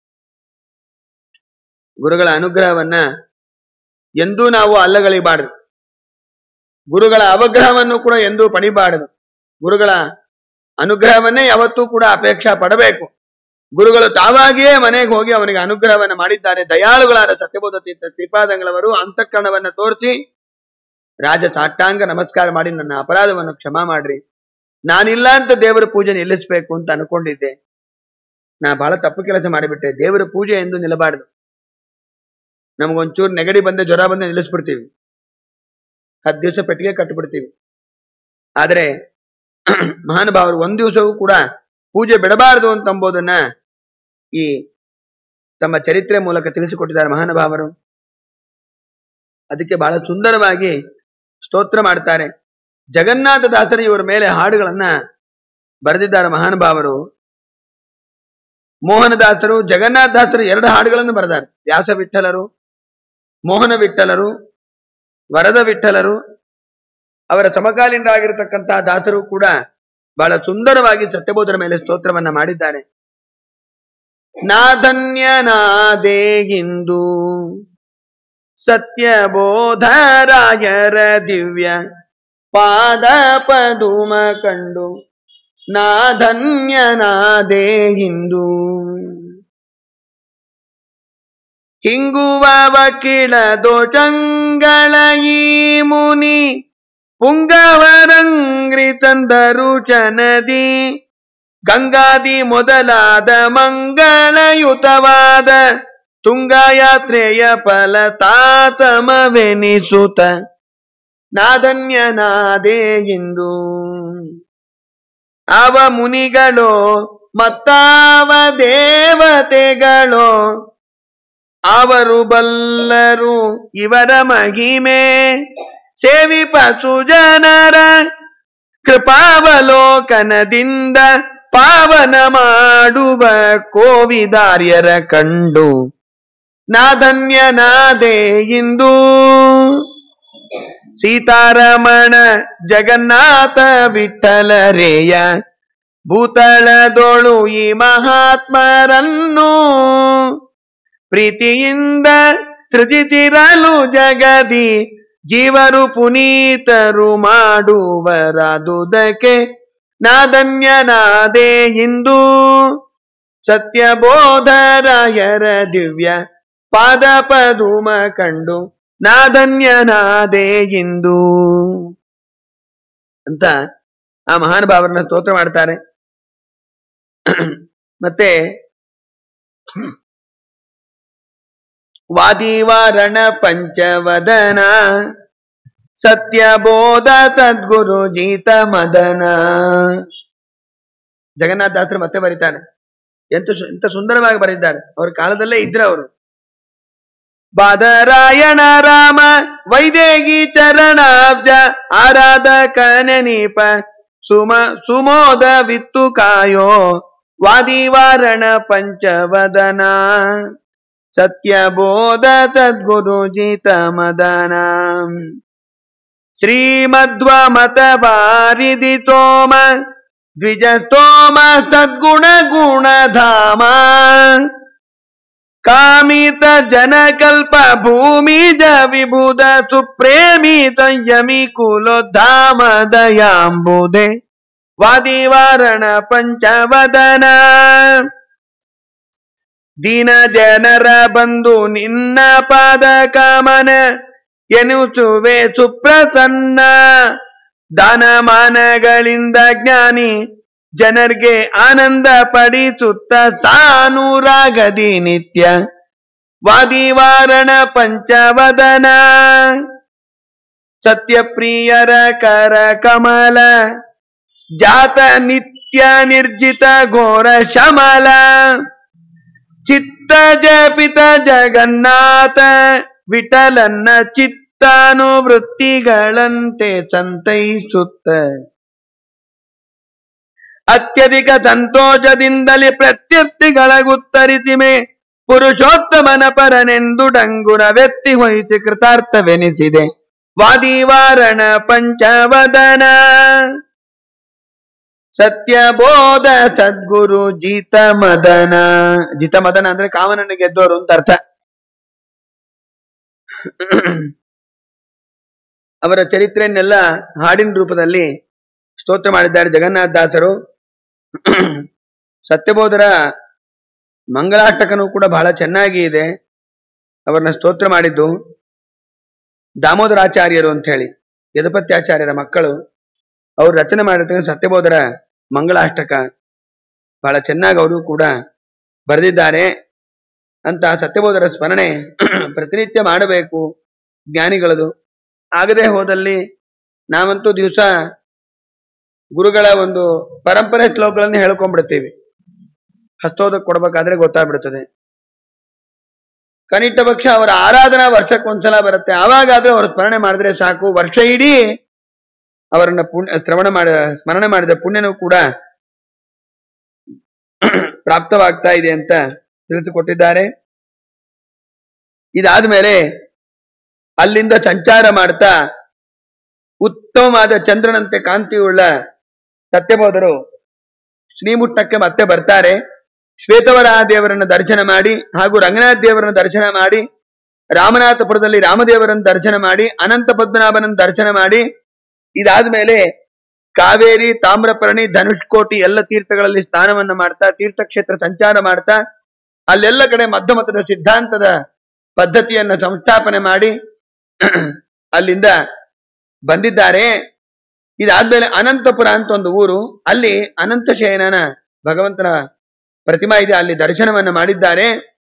ಗುರುಗಳ ಅನುಗ್ರಹವನ್ನ ಎಂದೂ ನಾವು ಅಲ್ಲಗಳಿಬಾರದು ಗುರುಗಳ ಅವಗ್ರಹವನ್ನು ಕೂಡ ಎಂದೂ ಪಡಿಬಾರದು ಗುರುಗಳ ಅನುಗ್ರಹವನ್ನೇ ಯಾವತ್ತೂ ಕೂಡ ಅಪೇಕ್ಷಾ ಪಡಬೇಕು ಗುರುಗಳು ತಾವಾಗಿಯೇ ಮನೆಗೆ ಹೋಗಿ ಅವನಿಗೆ ಅನುಗ್ರಹವನ್ನ ಮಾಡಿದ್ದಾರೆ ದಯಾಳುಗಳಾದ ಸತ್ಯಬೋಧ ತೀರ್ಥ ಶ್ರೀಪಾದಂಗಳವರು ಅಂತಃಕರಣವನ್ನ ತೋರಿಸಿ ರಾಜ ಸಾಷ್ಟಾಂಗ ನಮಸ್ಕಾರ ಮಾಡಿ ನನ್ನ ಅಪರಾಧವನ್ನು ಕ್ಷಮಾ ಮಾಡ್ರಿ ನಾನಿಲ್ಲ ಅಂತ ದೇವರ ಪೂಜೆ ನಿಲ್ಲಿಸ್ಬೇಕು ಅಂತ ಅನ್ಕೊಂಡಿದ್ದೆ ನಾ ಬಹಳ ತಪ್ಪು ಕೆಲಸ ಮಾಡಿಬಿಟ್ಟೆ ದೇವರ ಪೂಜೆ ಎಂದು ನಿಲ್ಲಬಾರದು ನಮಗೊಂಚೂರು ನೆಗಡಿ ಬಂದೆ ಜ್ವರ ಬಂದೆ ನಿಲ್ಲಿಸ್ಬಿಡ್ತೀವಿ ಹತ್ತು ದಿವಸ ಪೆಟ್ಟಿಗೆ ಕಟ್ಬಿಡ್ತೀವಿ ಆದರೆ ಮಹಾನುಭಾವರು ಒಂದ್ ದಿವಸವೂ ಕೂಡ ಪೂಜೆ ಬಿಡಬಾರದು ಅಂತಂಬುದನ್ನ ಈ ತಮ್ಮ ಚರಿತ್ರೆ ಮೂಲಕ ತಿಳಿಸಿಕೊಟ್ಟಿದ್ದಾರೆ ಮಹಾನುಭಾವರು ಅದಕ್ಕೆ ಬಹಳ ಸುಂದರವಾಗಿ ಸ್ತೋತ್ರ ಮಾಡ್ತಾರೆ ಜಗನ್ನಾಥ ದಾಸರು ಇವರ ಮೇಲೆ ಹಾಡುಗಳನ್ನ ಬರೆದಿದ್ದಾರೆ ಮಹಾನುಭಾವರು ಮೋಹನದಾಸರು ಜಗನ್ನಾಥ ದಾಸರು ಎರಡು ಹಾಡುಗಳನ್ನು ಬರೆದಾರೆ ವ್ಯಾಸ ವಿಠಲರು ಮೋಹನ ವಿಠಲರು ವರದ ವಿಠಲರು ಅವರ ಸಮಕಾಲೀನರಾಗಿರತಕ್ಕಂತಹ ದಾಸರು ಕೂಡ ಬಹಳ ಸುಂದರವಾಗಿ ಸತ್ಯಬೋಧರ ಮೇಲೆ ಸ್ತೋತ್ರವನ್ನ ಮಾಡಿದ್ದಾರೆ ನಾಧನ್ಯನಾದೇ ಇಂದು ಸತ್ಯಬೋಧರಾಯರ ದಿವ್ಯ ಪಾದ ಪದುಮ ಕಂಡು ನಾಧನ್ಯನಾದೇ ಇಂದು ಹಿಂಗುವವ ದೋಷಂಗಳ ಈ ಮುನಿ ಪುಂಗವರಂಗ್ರಿ ತಂದರು ಚನದಿ ಗಂಗಾದಿ ಮೊದಲಾದ ಮಂಗಳಯುತವಾದ ತುಂಗಯಾತ್ರೆಯ ಫಲ ತಾತಮವೆನಿಸುತ್ತ ನಾಧನ್ಯನಾದೇ ಇಂದು ಅವ ಮುನಿಗಳೋ ಮತ್ತಾವ ದೇವತೆಗಳೋ ಅವರು ಬಲ್ಲರು ಇವರ ಮಹಿಮೆ ಸೇವಿಪ ಸುಜನರ ಕೃಪಾವಲೋಕನದಿಂದ ಪಾವನ ಮಾಡುವ ಕೋವಿದಾರ್ಯರ ಕಂಡು ನಾಧನ್ಯನಾದೆ ಇಂದು ಸೀತಾರಮಣ ಜಗನ್ನಾಥ ವಿಠಲರೇಯ ಭೂತಳದೊಳು ಈ ಮಹಾತ್ಮರನ್ನು ಪ್ರೀತಿಯಿಂದ ತ್ರಿಜಿತಿರಲು ಜಗದಿ ಜೀವರು ಪುನೀತರು ಮಾಡುವರಾದುದಕ್ಕೆ ನಾಧನ್ಯನಾದೆ ಇಂದು ಸತ್ಯಬೋಧರಾಯರ ದಿವ್ಯ ಪಾದ ಪದುಮ ಕಂಡು ನಾಧನ್ಯನಾದೆ ಇಂದು ಅಂತ ಆ ಮಹಾನುಭಾವರನ್ನ ಸ್ತೋತ್ರ ಮಾಡ್ತಾರೆ ಮತ್ತೆ ವಾದಿವಾರಣ ಪಂಚವದನ ಸತ್ಯಬೋಧ ಸದ್ಗುರು ಜೀತ ಮದನ ಜಗನ್ನಾಥ ದಾಸರು ಮತ್ತೆ ಬರೀತಾರೆ ಎಂತ ಸು- ಎಂತ ಸುಂದರವಾಗಿ ಬರೆದಿದ್ದಾರೆ ಅವ್ರ ಕಾಲದಲ್ಲೇ ಇದ್ರ ಅವರು ಬಾದರಾಯಣ ರಾಮ ವೈದೇಹಿ ಚರಣಾಬ್ಜ ಆರಾಧಕ ನೆನೀಪ ಸುಮ ಸುಮೋದ ವಿತ್ತು ಕಾಯೋ ವಾದಿವಾರಣ ಪಂಚವದನ ಸತ್ಯಬೋಧ ಸದ್ಗುರು ಜಿತ ಮದನ ಶ್ರೀಮಧ್ವ ಮತ ಬಾರಿದಿ ತೋಮ ದ್ವಿಜ ಸ್ತೋಮ ಸದ್ಗುಣ ಗುಣಧಾಮ ಕಾಮಿತ ಜನಕಲ್ಪ ಭೂಮಿಜ ವಿಭುದ ಸುಪ್ರೇಮಿ ಸಂಯಮಿ ಕುಲೋದ್ಧಾಮ ದಯಾಂಬುದೆ ವಾದಿವಾರಣ ಪಂಚವದನ ದೀನ ಜನರ ಬಂದು ನಿನ್ನ ಪಾದ ಕಾಮನ ಎನಿಸುವೆ ಸುಪ್ರಸನ್ನ ದಾನಮಾನಗಳಿಂದ ಜ್ಞಾನಿ ಜನರಿಗೆ ಆನಂದ ಪಡಿಸುತ್ತ ಸಾನುರಾಗದಿ ನಿತ್ಯ ವಾದಿವಾರಣ ಪಂಚವದನ ಸತ್ಯಪ್ರಿಯರ ಕರ ಕಮಲ ಜಾತ ನಿತ್ಯ ನಿರ್ಜಿತ ಘೋರ ಶಮಲ ಚಿತ್ತ ಜಪಿತ ಜಗನ್ನಾಥ ವಿಠಲನ್ನ ಚಿತ್ತಾನುವೃತ್ತಿಗಳಂತೆ ಸಂತೈಸುತ್ತ ಅತ್ಯಧಿಕ ಸಂತೋಷದಿಂದಲೇ ಪ್ರತ್ಯರ್ಥಿಗಳಗುತ್ತರಿಸಿಮೆ ಪುರುಷೋತ್ತಮನ ಪರನೆಂದು ಡಂಗುರವೆತ್ತಿ ಹೊಯ್ಸಿ ಕೃತಾರ್ಥವೆನಿಸಿದೆ ವಾದಿವಾರಣ ಪಂಚವದನ ಸತ್ಯಬೋಧ ಸದ್ಗುರು ಜಿತ ಮದನ ಜಿತ ಮದನ ಅಂದ್ರೆ ಕಾಮನನ್ನು ಗೆದ್ದವರು ಅಂತ ಅರ್ಥ ಅವರ ಚರಿತ್ರೆಯನ್ನೆಲ್ಲ ಹಾಡಿನ ರೂಪದಲ್ಲಿ ಸ್ತೋತ್ರ ಮಾಡಿದ್ದಾರೆ ಜಗನ್ನಾಥ ದಾಸರು ಸತ್ಯಬೋಧರ ಮಂಗಳಾಷ್ಟಕನೂ ಕೂಡ ಬಹಳ ಚೆನ್ನಾಗಿ ಇದೆ ಅವರನ್ನ ಸ್ತೋತ್ರ ಮಾಡಿದ್ದು ದಾಮೋದರಾಚಾರ್ಯರು ಅಂತ ಹೇಳಿ ಯದುಪತ್ಯಾಚಾರ್ಯರ ಮಕ್ಕಳು ಅವರು ರಚನೆ ಮಾಡಿರ್ತಕ್ಕಂಥ ಸತ್ಯಬೋಧರ ಮಂಗಳಾಷ್ಟಕ ಬಹಳ ಚೆನ್ನಾಗಿ ಅವರು ಕೂಡ ಬರೆದಿದ್ದಾರೆ ಅಂತ ಸತ್ಯಬೋಧರ ಸ್ಮರಣೆ ಪ್ರತಿನಿತ್ಯ ಮಾಡಬೇಕು ಜ್ಞಾನಿಗಳದು ಆಗದೆ ಹೋದಲ್ಲಿ ನಾವಂತೂ ದಿವಸ ಗುರುಗಳ ಒಂದು ಪರಂಪರೆ ಶ್ಲೋಕಗಳನ್ನು ಹೇಳ್ಕೊಂಡ್ಬಿಡ್ತೀವಿ ಹಸ್ತೋದಕ್ಕೆ ಕೊಡ್ಬೇಕಾದ್ರೆ ಗೊತ್ತಾಗ್ಬಿಡ್ತದೆ ಕನಿಷ್ಠ ಪಕ್ಷ ಅವರ ಆರಾಧನಾ ವರ್ಷಕ್ಕೊಂದ್ಸಲ ಬರುತ್ತೆ ಆವಾಗಾದ್ರೂ ಅವರು ಸ್ಮರಣೆ ಮಾಡಿದ್ರೆ ಸಾಕು ವರ್ಷ ಇಡೀ ಅವರನ್ನ ಪುಣ್ಯ ಶ್ರವಣ ಮಾಡ ಸ್ಮರಣೆ ಮಾಡಿದ ಪುಣ್ಯನೂ ಕೂಡ ಪ್ರಾಪ್ತವಾಗ್ತಾ ಇದೆ ಅಂತ ತಿಳಿಸಿಕೊಟ್ಟಿದ್ದಾರೆ ಇದಾದ್ಮೇಲೆ ಅಲ್ಲಿಂದ ಸಂಚಾರ ಮಾಡ್ತಾ ಉತ್ತಮವಾದ ಚಂದ್ರನಂತೆ ಕಾಂತಿಯುಳ್ಳ ಸತ್ಯಬೋಧರು ಶ್ರೀಮುಟ್ಟಕ್ಕೆ ಮತ್ತೆ ಬರ್ತಾರೆ ಶ್ವೇತವರಾಹ ದೇವರನ್ನ ದರ್ಶನ ಮಾಡಿ ಹಾಗೂ ರಂಗನಾಥ ದೇವರನ್ನ ದರ್ಶನ ಮಾಡಿ ರಾಮನಾಥಪುರದಲ್ಲಿ ರಾಮದೇವರನ್ನ ದರ್ಶನ ಮಾಡಿ ಅನಂತ ಪದ್ಮನಾಭನನ್ನ ದರ್ಶನ ಮಾಡಿ ಇದಾದ್ಮೇಲೆ ಕಾವೇರಿ ತಾಮ್ರಪರ್ಣಿ ಧನುಷ್ಕೋಟಿ ಎಲ್ಲ ತೀರ್ಥಗಳಲ್ಲಿ ಸ್ನಾನವನ್ನ ಮಾಡ್ತಾ ತೀರ್ಥಕ್ಷೇತ್ರ ಸಂಚಾರ ಮಾಡ್ತಾ ಅಲ್ಲೆಲ್ಲ ಕಡೆ ಮಧ್ಯ ಮತದ ಸಿದ್ಧಾಂತದ ಪದ್ಧತಿಯನ್ನ ಸಂಸ್ಥಾಪನೆ ಮಾಡಿ ಅಲ್ಲಿಂದ ಬಂದಿದ್ದಾರೆ ಇದಾದ್ಮೇಲೆ ಅನಂತಪುರ ಅಂತ ಒಂದು ಊರು ಅಲ್ಲಿ ಅನಂತ ಶಯನನ ಭಗವಂತನ ಪ್ರತಿಮಾ ಇದೆ ಅಲ್ಲಿ ದರ್ಶನವನ್ನ ಮಾಡಿದ್ದಾರೆ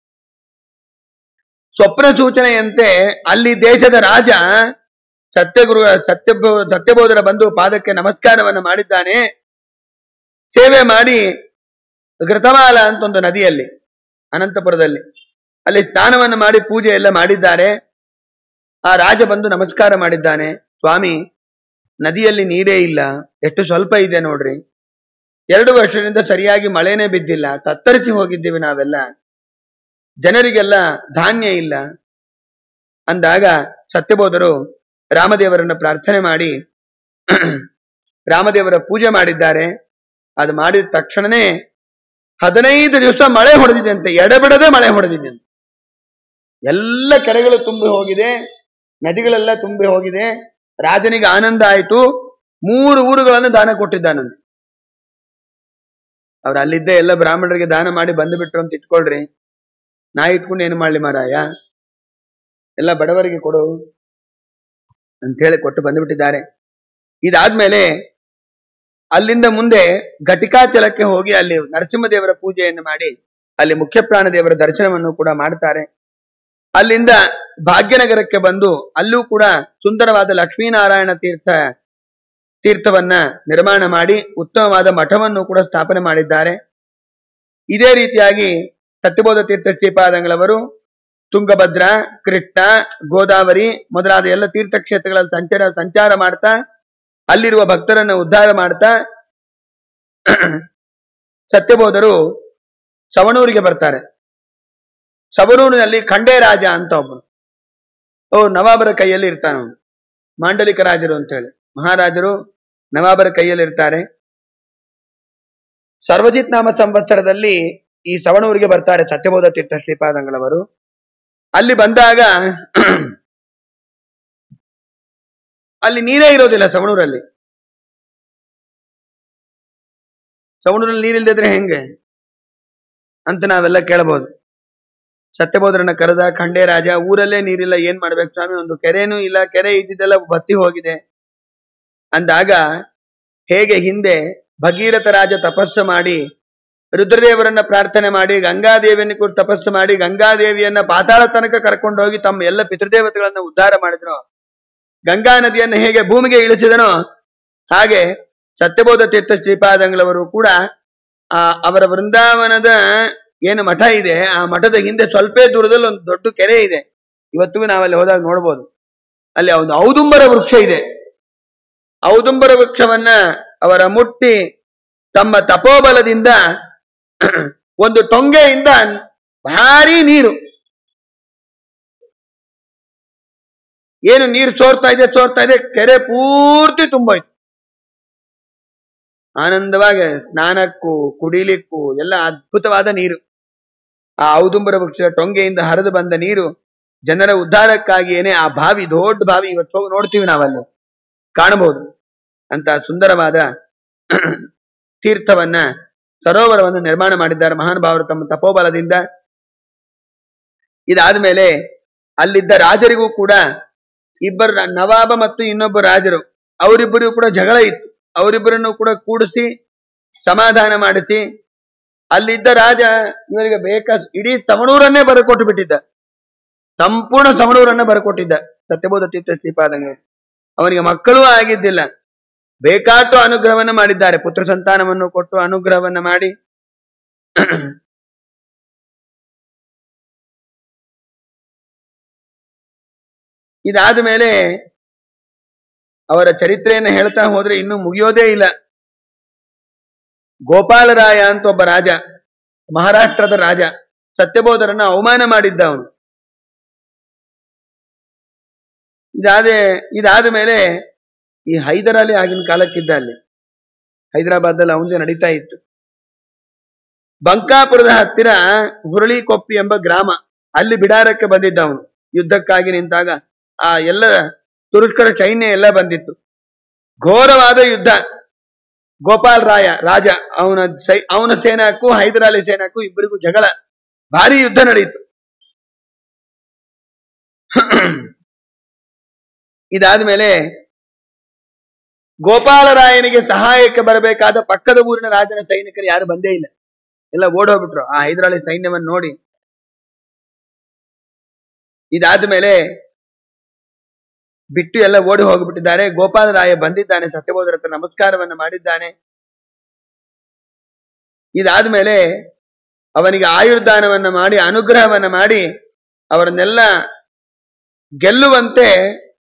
ಸ್ವಪ್ನ ಸೂಚನೆಯಂತೆ ಅಲ್ಲಿ ದೇಶದ ರಾಜ ಸತ್ಯಗುರು ಸತ್ಯ ಸತ್ಯಬೋಧರ ಬಂದು ಪಾದಕ್ಕೆ ನಮಸ್ಕಾರವನ್ನ ಮಾಡಿದ್ದಾನೆ ಸೇವೆ ಮಾಡಿ ಘೃತಮಾಲ ಅಂತ ಒಂದು ನದಿಯಲ್ಲಿ ಅನಂತಪುರದಲ್ಲಿ ಅಲ್ಲಿ ಸ್ನಾನವನ್ನು ಮಾಡಿ ಪೂಜೆ ಎಲ್ಲ ಮಾಡಿದ್ದಾರೆ ಆ ರಾಜ ಬಂದು ನಮಸ್ಕಾರ ಮಾಡಿದ್ದಾನೆ ಸ್ವಾಮಿ ನದಿಯಲ್ಲಿ ನೀರೇ ಇಲ್ಲ ಎಷ್ಟು ಸ್ವಲ್ಪ ಇದೆ ನೋಡ್ರಿ ಎರಡು ವರ್ಷದಿಂದ ಸರಿಯಾಗಿ ಮಳೆನೇ ಬಿದ್ದಿಲ್ಲ ತತ್ತರಿಸಿ ಹೋಗಿದ್ದೀವಿ ನಾವೆಲ್ಲ ಜನರಿಗೆಲ್ಲ ಧಾನ್ಯ ಇಲ್ಲ ಅಂದಾಗ ಸತ್ಯಬೋಧರು ರಾಮದೇವರನ್ನ ಪ್ರಾರ್ಥನೆ ಮಾಡಿ ರಾಮದೇವರ ಪೂಜೆ ಮಾಡಿದ್ದಾರೆ ಅದು ಮಾಡಿದ ತಕ್ಷಣನೇ ಹದಿನೈದು ದಿವಸ ಮಳೆ ಹೊಡೆದಿದೆ ಎಡಬಿಡದೆ ಮಳೆ ಹೊಡೆದಿದೆ ಎಲ್ಲ ಕೆರೆಗಳು ತುಂಬಿ ಹೋಗಿದೆ ನದಿಗಳೆಲ್ಲ ತುಂಬಿ ಹೋಗಿದೆ ರಾಜನಿಗೆ ಆನಂದ ಆಯಿತು ಮೂರು ಊರುಗಳನ್ನು ದಾನ ಕೊಟ್ಟಿದ್ದಾನಂತೆ ಅವ್ರು ಅಲ್ಲಿದ್ದ ಎಲ್ಲ ಬ್ರಾಹ್ಮಣರಿಗೆ ದಾನ ಮಾಡಿ ಬಂದು ಬಿಟ್ರು ಅಂತ ಇಟ್ಕೊಳ್ರಿ ನಾ ಇಟ್ಕೊಂಡು ಏನು ಮಾಡ್ಲಿ ಮಾರಾಯ ಎಲ್ಲ ಬಡವರಿಗೆ ಕೊಡು ಅಂತ ಹೇಳಿ ಕೊಟ್ಟು ಬಂದುಬಿಟ್ಟಿದ್ದಾರೆ ಇದಾದ್ಮೇಲೆ ಅಲ್ಲಿಂದ ಮುಂದೆ ಘಟಿಕಾಚಲಕ್ಕೆ ಹೋಗಿ ಅಲ್ಲಿ ನರಸಿಂಹದೇವರ ಪೂಜೆಯನ್ನು ಮಾಡಿ ಅಲ್ಲಿ ಮುಖ್ಯ ಪ್ರಾಣ ದೇವರ ದರ್ಶನವನ್ನು ಕೂಡ ಮಾಡ್ತಾರೆ ಅಲ್ಲಿಂದ ಭಾಗ್ಯನಗರಕ್ಕೆ ಬಂದು ಅಲ್ಲೂ ಕೂಡ ಸುಂದರವಾದ ಲಕ್ಷ್ಮೀನಾರಾಯಣ ತೀರ್ಥ ತೀರ್ಥವನ್ನ ನಿರ್ಮಾಣ ಮಾಡಿ ಉತ್ತಮವಾದ ಮಠವನ್ನು ಕೂಡ ಸ್ಥಾಪನೆ ಮಾಡಿದ್ದಾರೆ ಇದೇ ರೀತಿಯಾಗಿ ಸತ್ಯಬೋಧ ತೀರ್ಥ ಶ್ರೀಪಾದಂಗಳವರು ತುಂಗಭದ್ರ ಕೃಷ್ಣ ಗೋದಾವರಿ ಮೊದಲಾದ ಎಲ್ಲ ತೀರ್ಥಕ್ಷೇತ್ರಗಳಲ್ಲಿ ಸಂಚಾರ ಸಂಚಾರ ಮಾಡ್ತಾ ಅಲ್ಲಿರುವ ಭಕ್ತರನ್ನ ಉದ್ಧಾರ ಮಾಡ್ತಾ ಸತ್ಯಬೋಧರು ಸವಣೂರಿಗೆ ಬರ್ತಾರೆ ಸವಣೂರಿನಲ್ಲಿ ಖಂಡೇ ರಾಜ ಅಂತ ಒಬ್ಬನು ಅವ್ರು ನವಾಬರ ಕೈಯಲ್ಲಿ ಇರ್ತಾನೆ ಅವನು ಮಾಂಡಲಿಕ ರಾಜರು ಅಂತ ಹೇಳಿ ಮಹಾರಾಜರು ನವಾಬರ ಕೈಯಲ್ಲಿ ಇರ್ತಾರೆ ಸರ್ವಜಿತ್ ನಾಮ ಸಂವತ್ಸರದಲ್ಲಿ ಈ ಸವಣೂರಿಗೆ ಬರ್ತಾರೆ ಸತ್ಯಬೋಧ ತೀರ್ಥ ಶ್ರೀಪಾದಂಗಳವರು ಅಲ್ಲಿ ಬಂದಾಗ ಅಲ್ಲಿ ನೀರೇ ಇರೋದಿಲ್ಲ ಸವಣೂರಲ್ಲಿ ಸವಣೂರಲ್ಲಿ ನೀರಿಲ್ದಿದ್ರೆ ಹೆಂಗೆ ಅಂತ ನಾವೆಲ್ಲ ಕೇಳಬಹುದು ಸತ್ಯಬೋಧರನ್ನ ಕರೆದ ಖಂಡೇ ರಾಜ ಊರಲ್ಲೇ ನೀರಿಲ್ಲ ಏನ್ ಮಾಡ್ಬೇಕು ಸ್ವಾಮಿ ಒಂದು ಕೆರೆನೂ ಇಲ್ಲ ಕೆರೆ ಇದ್ದಿದ್ದೆಲ್ಲ ಬತ್ತಿ ಹೋಗಿದೆ ಅಂದಾಗ ಹೇಗೆ ಹಿಂದೆ ಭಗೀರಥ ರಾಜ ತಪಸ್ಸು ಮಾಡಿ ರುದ್ರದೇವರನ್ನ ಪ್ರಾರ್ಥನೆ ಮಾಡಿ ಗಂಗಾದೇವಿಯನ್ನು ಕುರಿತು ತಪಸ್ಸು ಮಾಡಿ ಗಂಗಾದೇವಿಯನ್ನ ಪಾತಾಳ ತನಕ ಕರ್ಕೊಂಡು ಹೋಗಿ ತಮ್ಮ ಎಲ್ಲ ಪಿತೃದೇವತೆಗಳನ್ನ ಉದ್ಧಾರ ಮಾಡಿದ್ರು ಗಂಗಾ ನದಿಯನ್ನು ಹೇಗೆ ಭೂಮಿಗೆ ಇಳಿಸಿದನೋ ಹಾಗೆ ಸತ್ಯಬೋಧ ತೀರ್ಥ ಶ್ರೀಪಾದಂಗಳವರು ಕೂಡ ಆ ಅವರ ವೃಂದಾವನದ ಏನು ಮಠ ಇದೆ ಆ ಮಠದ ಹಿಂದೆ ಸ್ವಲ್ಪ ದೂರದಲ್ಲಿ ಒಂದು ದೊಡ್ಡ ಕೆರೆ ಇದೆ ಇವತ್ತಿಗೂ ನಾವಲ್ಲಿ ಹೋದಾಗ ನೋಡ್ಬೋದು ಅಲ್ಲಿ ಒಂದು ಔದುಂಬರ ವೃಕ್ಷ ಇದೆ ಔದುಂಬರ ವೃಕ್ಷವನ್ನ ಅವರ ಮುಟ್ಟಿ ತಮ್ಮ ತಪೋಬಲದಿಂದ ಒಂದು ಟೊಂಗೆಯಿಂದ ಭಾರಿ ನೀರು ಏನು ನೀರು ಸೋರ್ತಾ ಇದೆ ಸೋರ್ತಾ ಇದೆ ಕೆರೆ ಪೂರ್ತಿ ತುಂಬೋಯ್ತು ಆನಂದವಾಗಿ ಸ್ನಾನಕ್ಕೂ ಕುಡಿಲಿಕ್ಕೂ ಎಲ್ಲ ಅದ್ಭುತವಾದ ನೀರು ಆ ಔದುಂಬರ ವೃಕ್ಷ ಟೊಂಗೆಯಿಂದ ಹರಿದು ಬಂದ ನೀರು ಜನರ ಉದ್ಧಾರಕ್ಕಾಗಿಯೇನೆ ಆ ಬಾವಿ ದೊಡ್ಡ ಬಾವಿ ಇವತ್ತು ಹೋಗಿ ನೋಡ್ತೀವಿ ನಾವಲ್ಲಿ ಕಾಣಬಹುದು ಅಂತ ಸುಂದರವಾದ ತೀರ್ಥವನ್ನ ಸರೋವರವನ್ನು ನಿರ್ಮಾಣ ಮಾಡಿದ್ದಾರೆ ಮಹಾನುಭಾವರು ತಮ್ಮ ತಪೋಬಲದಿಂದ ಇದಾದ್ಮೇಲೆ ಅಲ್ಲಿದ್ದ ರಾಜರಿಗೂ ಕೂಡ ಇಬ್ಬರು ನವಾಬ ಮತ್ತು ಇನ್ನೊಬ್ಬ ರಾಜರು ಅವರಿಬ್ಬರಿಗೂ ಕೂಡ ಜಗಳ ಇತ್ತು ಅವರಿಬ್ಬರನ್ನು ಕೂಡ ಕೂಡಿಸಿ ಸಮಾಧಾನ ಮಾಡಿಸಿ ಅಲ್ಲಿದ್ದ ರಾಜ ಇವರಿಗೆ ಬೇಕ ಇಡೀ ಸವಣೂರನ್ನೇ ಬರಕೊಟ್ಟು ಬಿಟ್ಟಿದ್ದ ಸಂಪೂರ್ಣ ಸವಣೂರನ್ನ ಬರಕೊಟ್ಟಿದ್ದ ಸತ್ಯಬೋಧ ತೀರ್ಥ ಶ್ರೀಪಾದಂಗ ಅವನಿಗೆ ಮಕ್ಕಳೂ ಆಗಿದ್ದಿಲ್ಲ ಬೇಕಾಟ್ಟು ಅನುಗ್ರಹವನ್ನ ಮಾಡಿದ್ದಾರೆ ಪುತ್ರ ಸಂತಾನವನ್ನು ಕೊಟ್ಟು ಅನುಗ್ರಹವನ್ನ ಮಾಡಿ ಇದಾದ ಮೇಲೆ ಅವರ ಚರಿತ್ರೆಯನ್ನು ಹೇಳ್ತಾ ಹೋದ್ರೆ ಇನ್ನೂ ಮುಗಿಯೋದೇ ಇಲ್ಲ ಗೋಪಾಲರಾಯ ಅಂತ ಒಬ್ಬ ರಾಜ ಮಹಾರಾಷ್ಟ್ರದ ರಾಜ ಸತ್ಯಬೋಧರನ್ನ ಅವಮಾನ ಮಾಡಿದ್ದ ಅವನು ಇದಾದ ಇದಾದ ಮೇಲೆ ಈ ಹೈದರ್ ಅಲಿ ಆಗಿನ ಕಾಲಕ್ಕಿದ್ದ ಅಲ್ಲಿ ಹೈದರಾಬಾದಲ್ಲಿ ಅವನದೇ ನಡೀತಾ ಇತ್ತು ಬಂಕಾಪುರದ ಹತ್ತಿರ ಹುರಳಿಕೊಪ್ಪಿ ಎಂಬ ಗ್ರಾಮ ಅಲ್ಲಿ ಬಿಡಾರಕ್ಕೆ ಬಂದಿದ್ದ ಅವನು ಯುದ್ಧಕ್ಕಾಗಿ ನಿಂತಾಗ ಆ ಎಲ್ಲ ತುರುಷ್ಕರ ಸೈನ್ಯ ಎಲ್ಲ ಬಂದಿತ್ತು ಘೋರವಾದ ಯುದ್ಧ ಗೋಪಾಲ್ ರಾಯ ರಾಜ ಅವನ ಸೈ ಅವನ ಸೇನಾಕ್ಕೂ ಹೈದರ್ ಅಲಿ ಸೇನಾಕ್ಕೂ ಇಬ್ಬರಿಗೂ ಜಗಳ ಭಾರಿ ಯುದ್ಧ ನಡೆಯಿತು ಇದಾದ ಮೇಲೆ ಗೋಪಾಲರಾಯನಿಗೆ ಸಹಾಯಕ್ಕೆ ಬರಬೇಕಾದ ಪಕ್ಕದ ಊರಿನ ರಾಜನ ಸೈನಿಕರು ಯಾರು ಬಂದೇ ಇಲ್ಲ ಎಲ್ಲ ಓಡೋಗ್ಬಿಟ್ರು ಆ ಹೈದರಾಲಿ ಸೈನ್ಯವನ್ನು ನೋಡಿ ಇದಾದ ಮೇಲೆ ಬಿಟ್ಟು ಎಲ್ಲ ಓಡಿ ಹೋಗ್ಬಿಟ್ಟಿದ್ದಾರೆ ಗೋಪಾಲರಾಯ ಬಂದಿದ್ದಾನೆ ಸತ್ಯಬೋಧರ ಹತ್ರ ನಮಸ್ಕಾರವನ್ನ ಮಾಡಿದ್ದಾನೆ ಇದಾದ ಮೇಲೆ ಅವನಿಗೆ ಆಯುರ್ದಾನವನ್ನ ಮಾಡಿ ಅನುಗ್ರಹವನ್ನ ಮಾಡಿ ಅವರನ್ನೆಲ್ಲ ಗೆಲ್ಲುವಂತೆ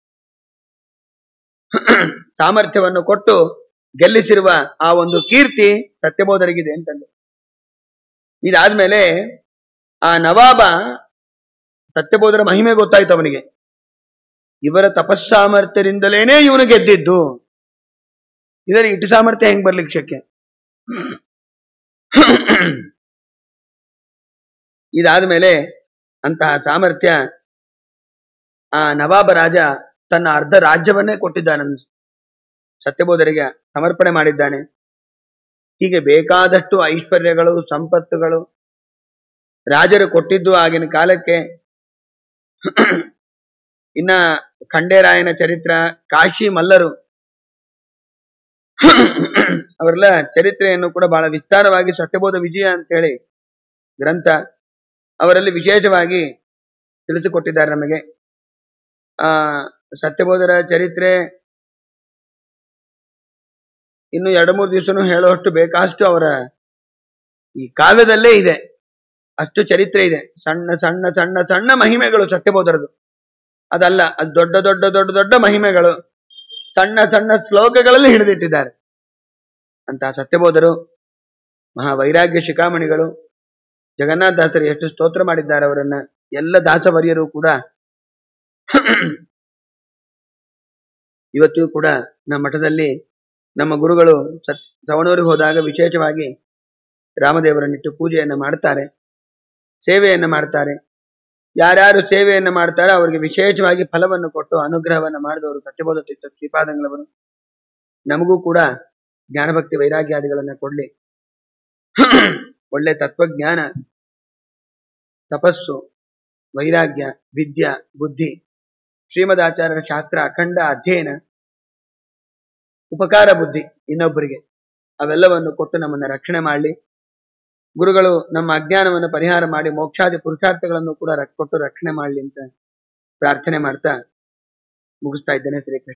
ಸಾಮರ್ಥ್ಯವನ್ನು ಕೊಟ್ಟು ಗೆಲ್ಲಿಸಿರುವ ಆ ಒಂದು ಕೀರ್ತಿ ಸತ್ಯಬೋಧರಿಗಿದೆ ಅಂತಂದು ಇದಾದ್ಮೇಲೆ ಆ ನವಾಬ ಸತ್ಯಬೋಧರ ಮಹಿಮೆ ಗೊತ್ತಾಯ್ತು ಅವನಿಗೆ ಇವರ ತಪಸ್ಸಾಮರ್ಥ್ಯದಿಂದಲೇನೆ ಇವನು ಗೆದ್ದಿದ್ದು ಇದರ ಇಟ್ಟು ಸಾಮರ್ಥ್ಯ ಹೆಂಗ್ ಬರ್ಲಿಕ್ಕೆ ಶಕ್ಯ ಇದಾದ್ಮೇಲೆ ಅಂತಹ ಸಾಮರ್ಥ್ಯ ಆ ನವಾಬ ರಾಜ ತನ್ನ ಅರ್ಧ ರಾಜ್ಯವನ್ನೇ ಕೊಟ್ಟಿದ್ದಾನೆ ಸತ್ಯಬೋಧರಿಗೆ ಸಮರ್ಪಣೆ ಮಾಡಿದ್ದಾನೆ ಹೀಗೆ ಬೇಕಾದಷ್ಟು ಐಶ್ವರ್ಯಗಳು ಸಂಪತ್ತುಗಳು ರಾಜರು ಕೊಟ್ಟಿದ್ದು ಆಗಿನ ಕಾಲಕ್ಕೆ ಇನ್ನ ಖಂಡೇರಾಯನ ಚರಿತ್ರ ಕಾಶಿ ಮಲ್ಲರು ಅವರೆಲ್ಲ ಚರಿತ್ರೆಯನ್ನು ಕೂಡ ಬಹಳ ವಿಸ್ತಾರವಾಗಿ ಸತ್ಯಬೋಧ ವಿಜಯ ಅಂತ ಹೇಳಿ ಗ್ರಂಥ ಅವರಲ್ಲಿ ವಿಶೇಷವಾಗಿ ತಿಳಿಸಿಕೊಟ್ಟಿದ್ದಾರೆ ನಮಗೆ ಆ ಸತ್ಯಬೋಧರ ಚರಿತ್ರೆ ಇನ್ನು ಎರಡು ಮೂರು ದಿವಸನೂ ಹೇಳುವಷ್ಟು ಬೇಕಾಷ್ಟು ಅವರ ಈ ಕಾವ್ಯದಲ್ಲೇ ಇದೆ ಅಷ್ಟು ಚರಿತ್ರೆ ಇದೆ ಸಣ್ಣ ಸಣ್ಣ ಸಣ್ಣ ಸಣ್ಣ ಮಹಿಮೆಗಳು ಸತ್ಯಬೋಧರದು ಅದಲ್ಲ ಅದು ದೊಡ್ಡ ದೊಡ್ಡ ದೊಡ್ಡ ದೊಡ್ಡ ಮಹಿಮೆಗಳು ಸಣ್ಣ ಸಣ್ಣ ಶ್ಲೋಕಗಳಲ್ಲಿ ಹಿಡಿದಿಟ್ಟಿದ್ದಾರೆ ಅಂತಹ ಸತ್ಯಬೋಧರು ಮಹಾ ವೈರಾಗ್ಯ ಶಿಖಾಮಣಿಗಳು ಜಗನ್ನಾಥ ದಾಸರು ಎಷ್ಟು ಸ್ತೋತ್ರ ಮಾಡಿದ್ದಾರೆ ಅವರನ್ನ ಎಲ್ಲ ದಾಸವರ್ಯರು ಕೂಡ ಇವತ್ತಿಗೂ ಕೂಡ ನಮ್ಮ ಮಠದಲ್ಲಿ ನಮ್ಮ ಗುರುಗಳು ಸತ್ ಸವಣೂರಿಗೆ ಹೋದಾಗ ವಿಶೇಷವಾಗಿ ರಾಮದೇವರನ್ನಿಟ್ಟು ಪೂಜೆಯನ್ನ ಮಾಡ್ತಾರೆ ಸೇವೆಯನ್ನ ಮಾಡ್ತಾರೆ ಯಾರ್ಯಾರು ಸೇವೆಯನ್ನ ಮಾಡ್ತಾರೋ ಅವರಿಗೆ ವಿಶೇಷವಾಗಿ ಫಲವನ್ನು ಕೊಟ್ಟು ಅನುಗ್ರಹವನ್ನ ಮಾಡಿದವರು ಸತ್ಯಬೋಧ ತೀರ್ಥ ಶ್ರೀಪಾದಂಗಳವರು ನಮಗೂ ಕೂಡ ಜ್ಞಾನಭಕ್ತಿ ವೈರಾಗ್ಯಾದಿಗಳನ್ನ ಕೊಡ್ಲಿ ಒಳ್ಳೆ ತತ್ವಜ್ಞಾನ ತಪಸ್ಸು ವೈರಾಗ್ಯ ವಿದ್ಯಾ ಬುದ್ಧಿ ಶ್ರೀಮದಾಚಾರ್ಯರ ಶಾಸ್ತ್ರ ಅಖಂಡ ಅಧ್ಯಯನ ಉಪಕಾರ ಬುದ್ಧಿ ಇನ್ನೊಬ್ಬರಿಗೆ ಅವೆಲ್ಲವನ್ನು ಕೊಟ್ಟು ನಮ್ಮನ್ನ ರಕ್ಷಣೆ ಮಾಡಲಿ ಗುರುಗಳು ನಮ್ಮ ಅಜ್ಞಾನವನ್ನು ಪರಿಹಾರ ಮಾಡಿ ಮೋಕ್ಷಾದಿ ಪುರುಷಾರ್ಥಗಳನ್ನು ಕೂಡ ರಕ್- ಕೊಟ್ಟು ರಕ್ಷಣೆ ಮಾಡಲಿ ಅಂತ ಪ್ರಾರ್ಥನೆ ಮಾಡ್ತಾ ಮುಗಿಸ್ತಾ ಇದ್ದೇನೆ ಶ್ರೀಕೃಷ್ಣ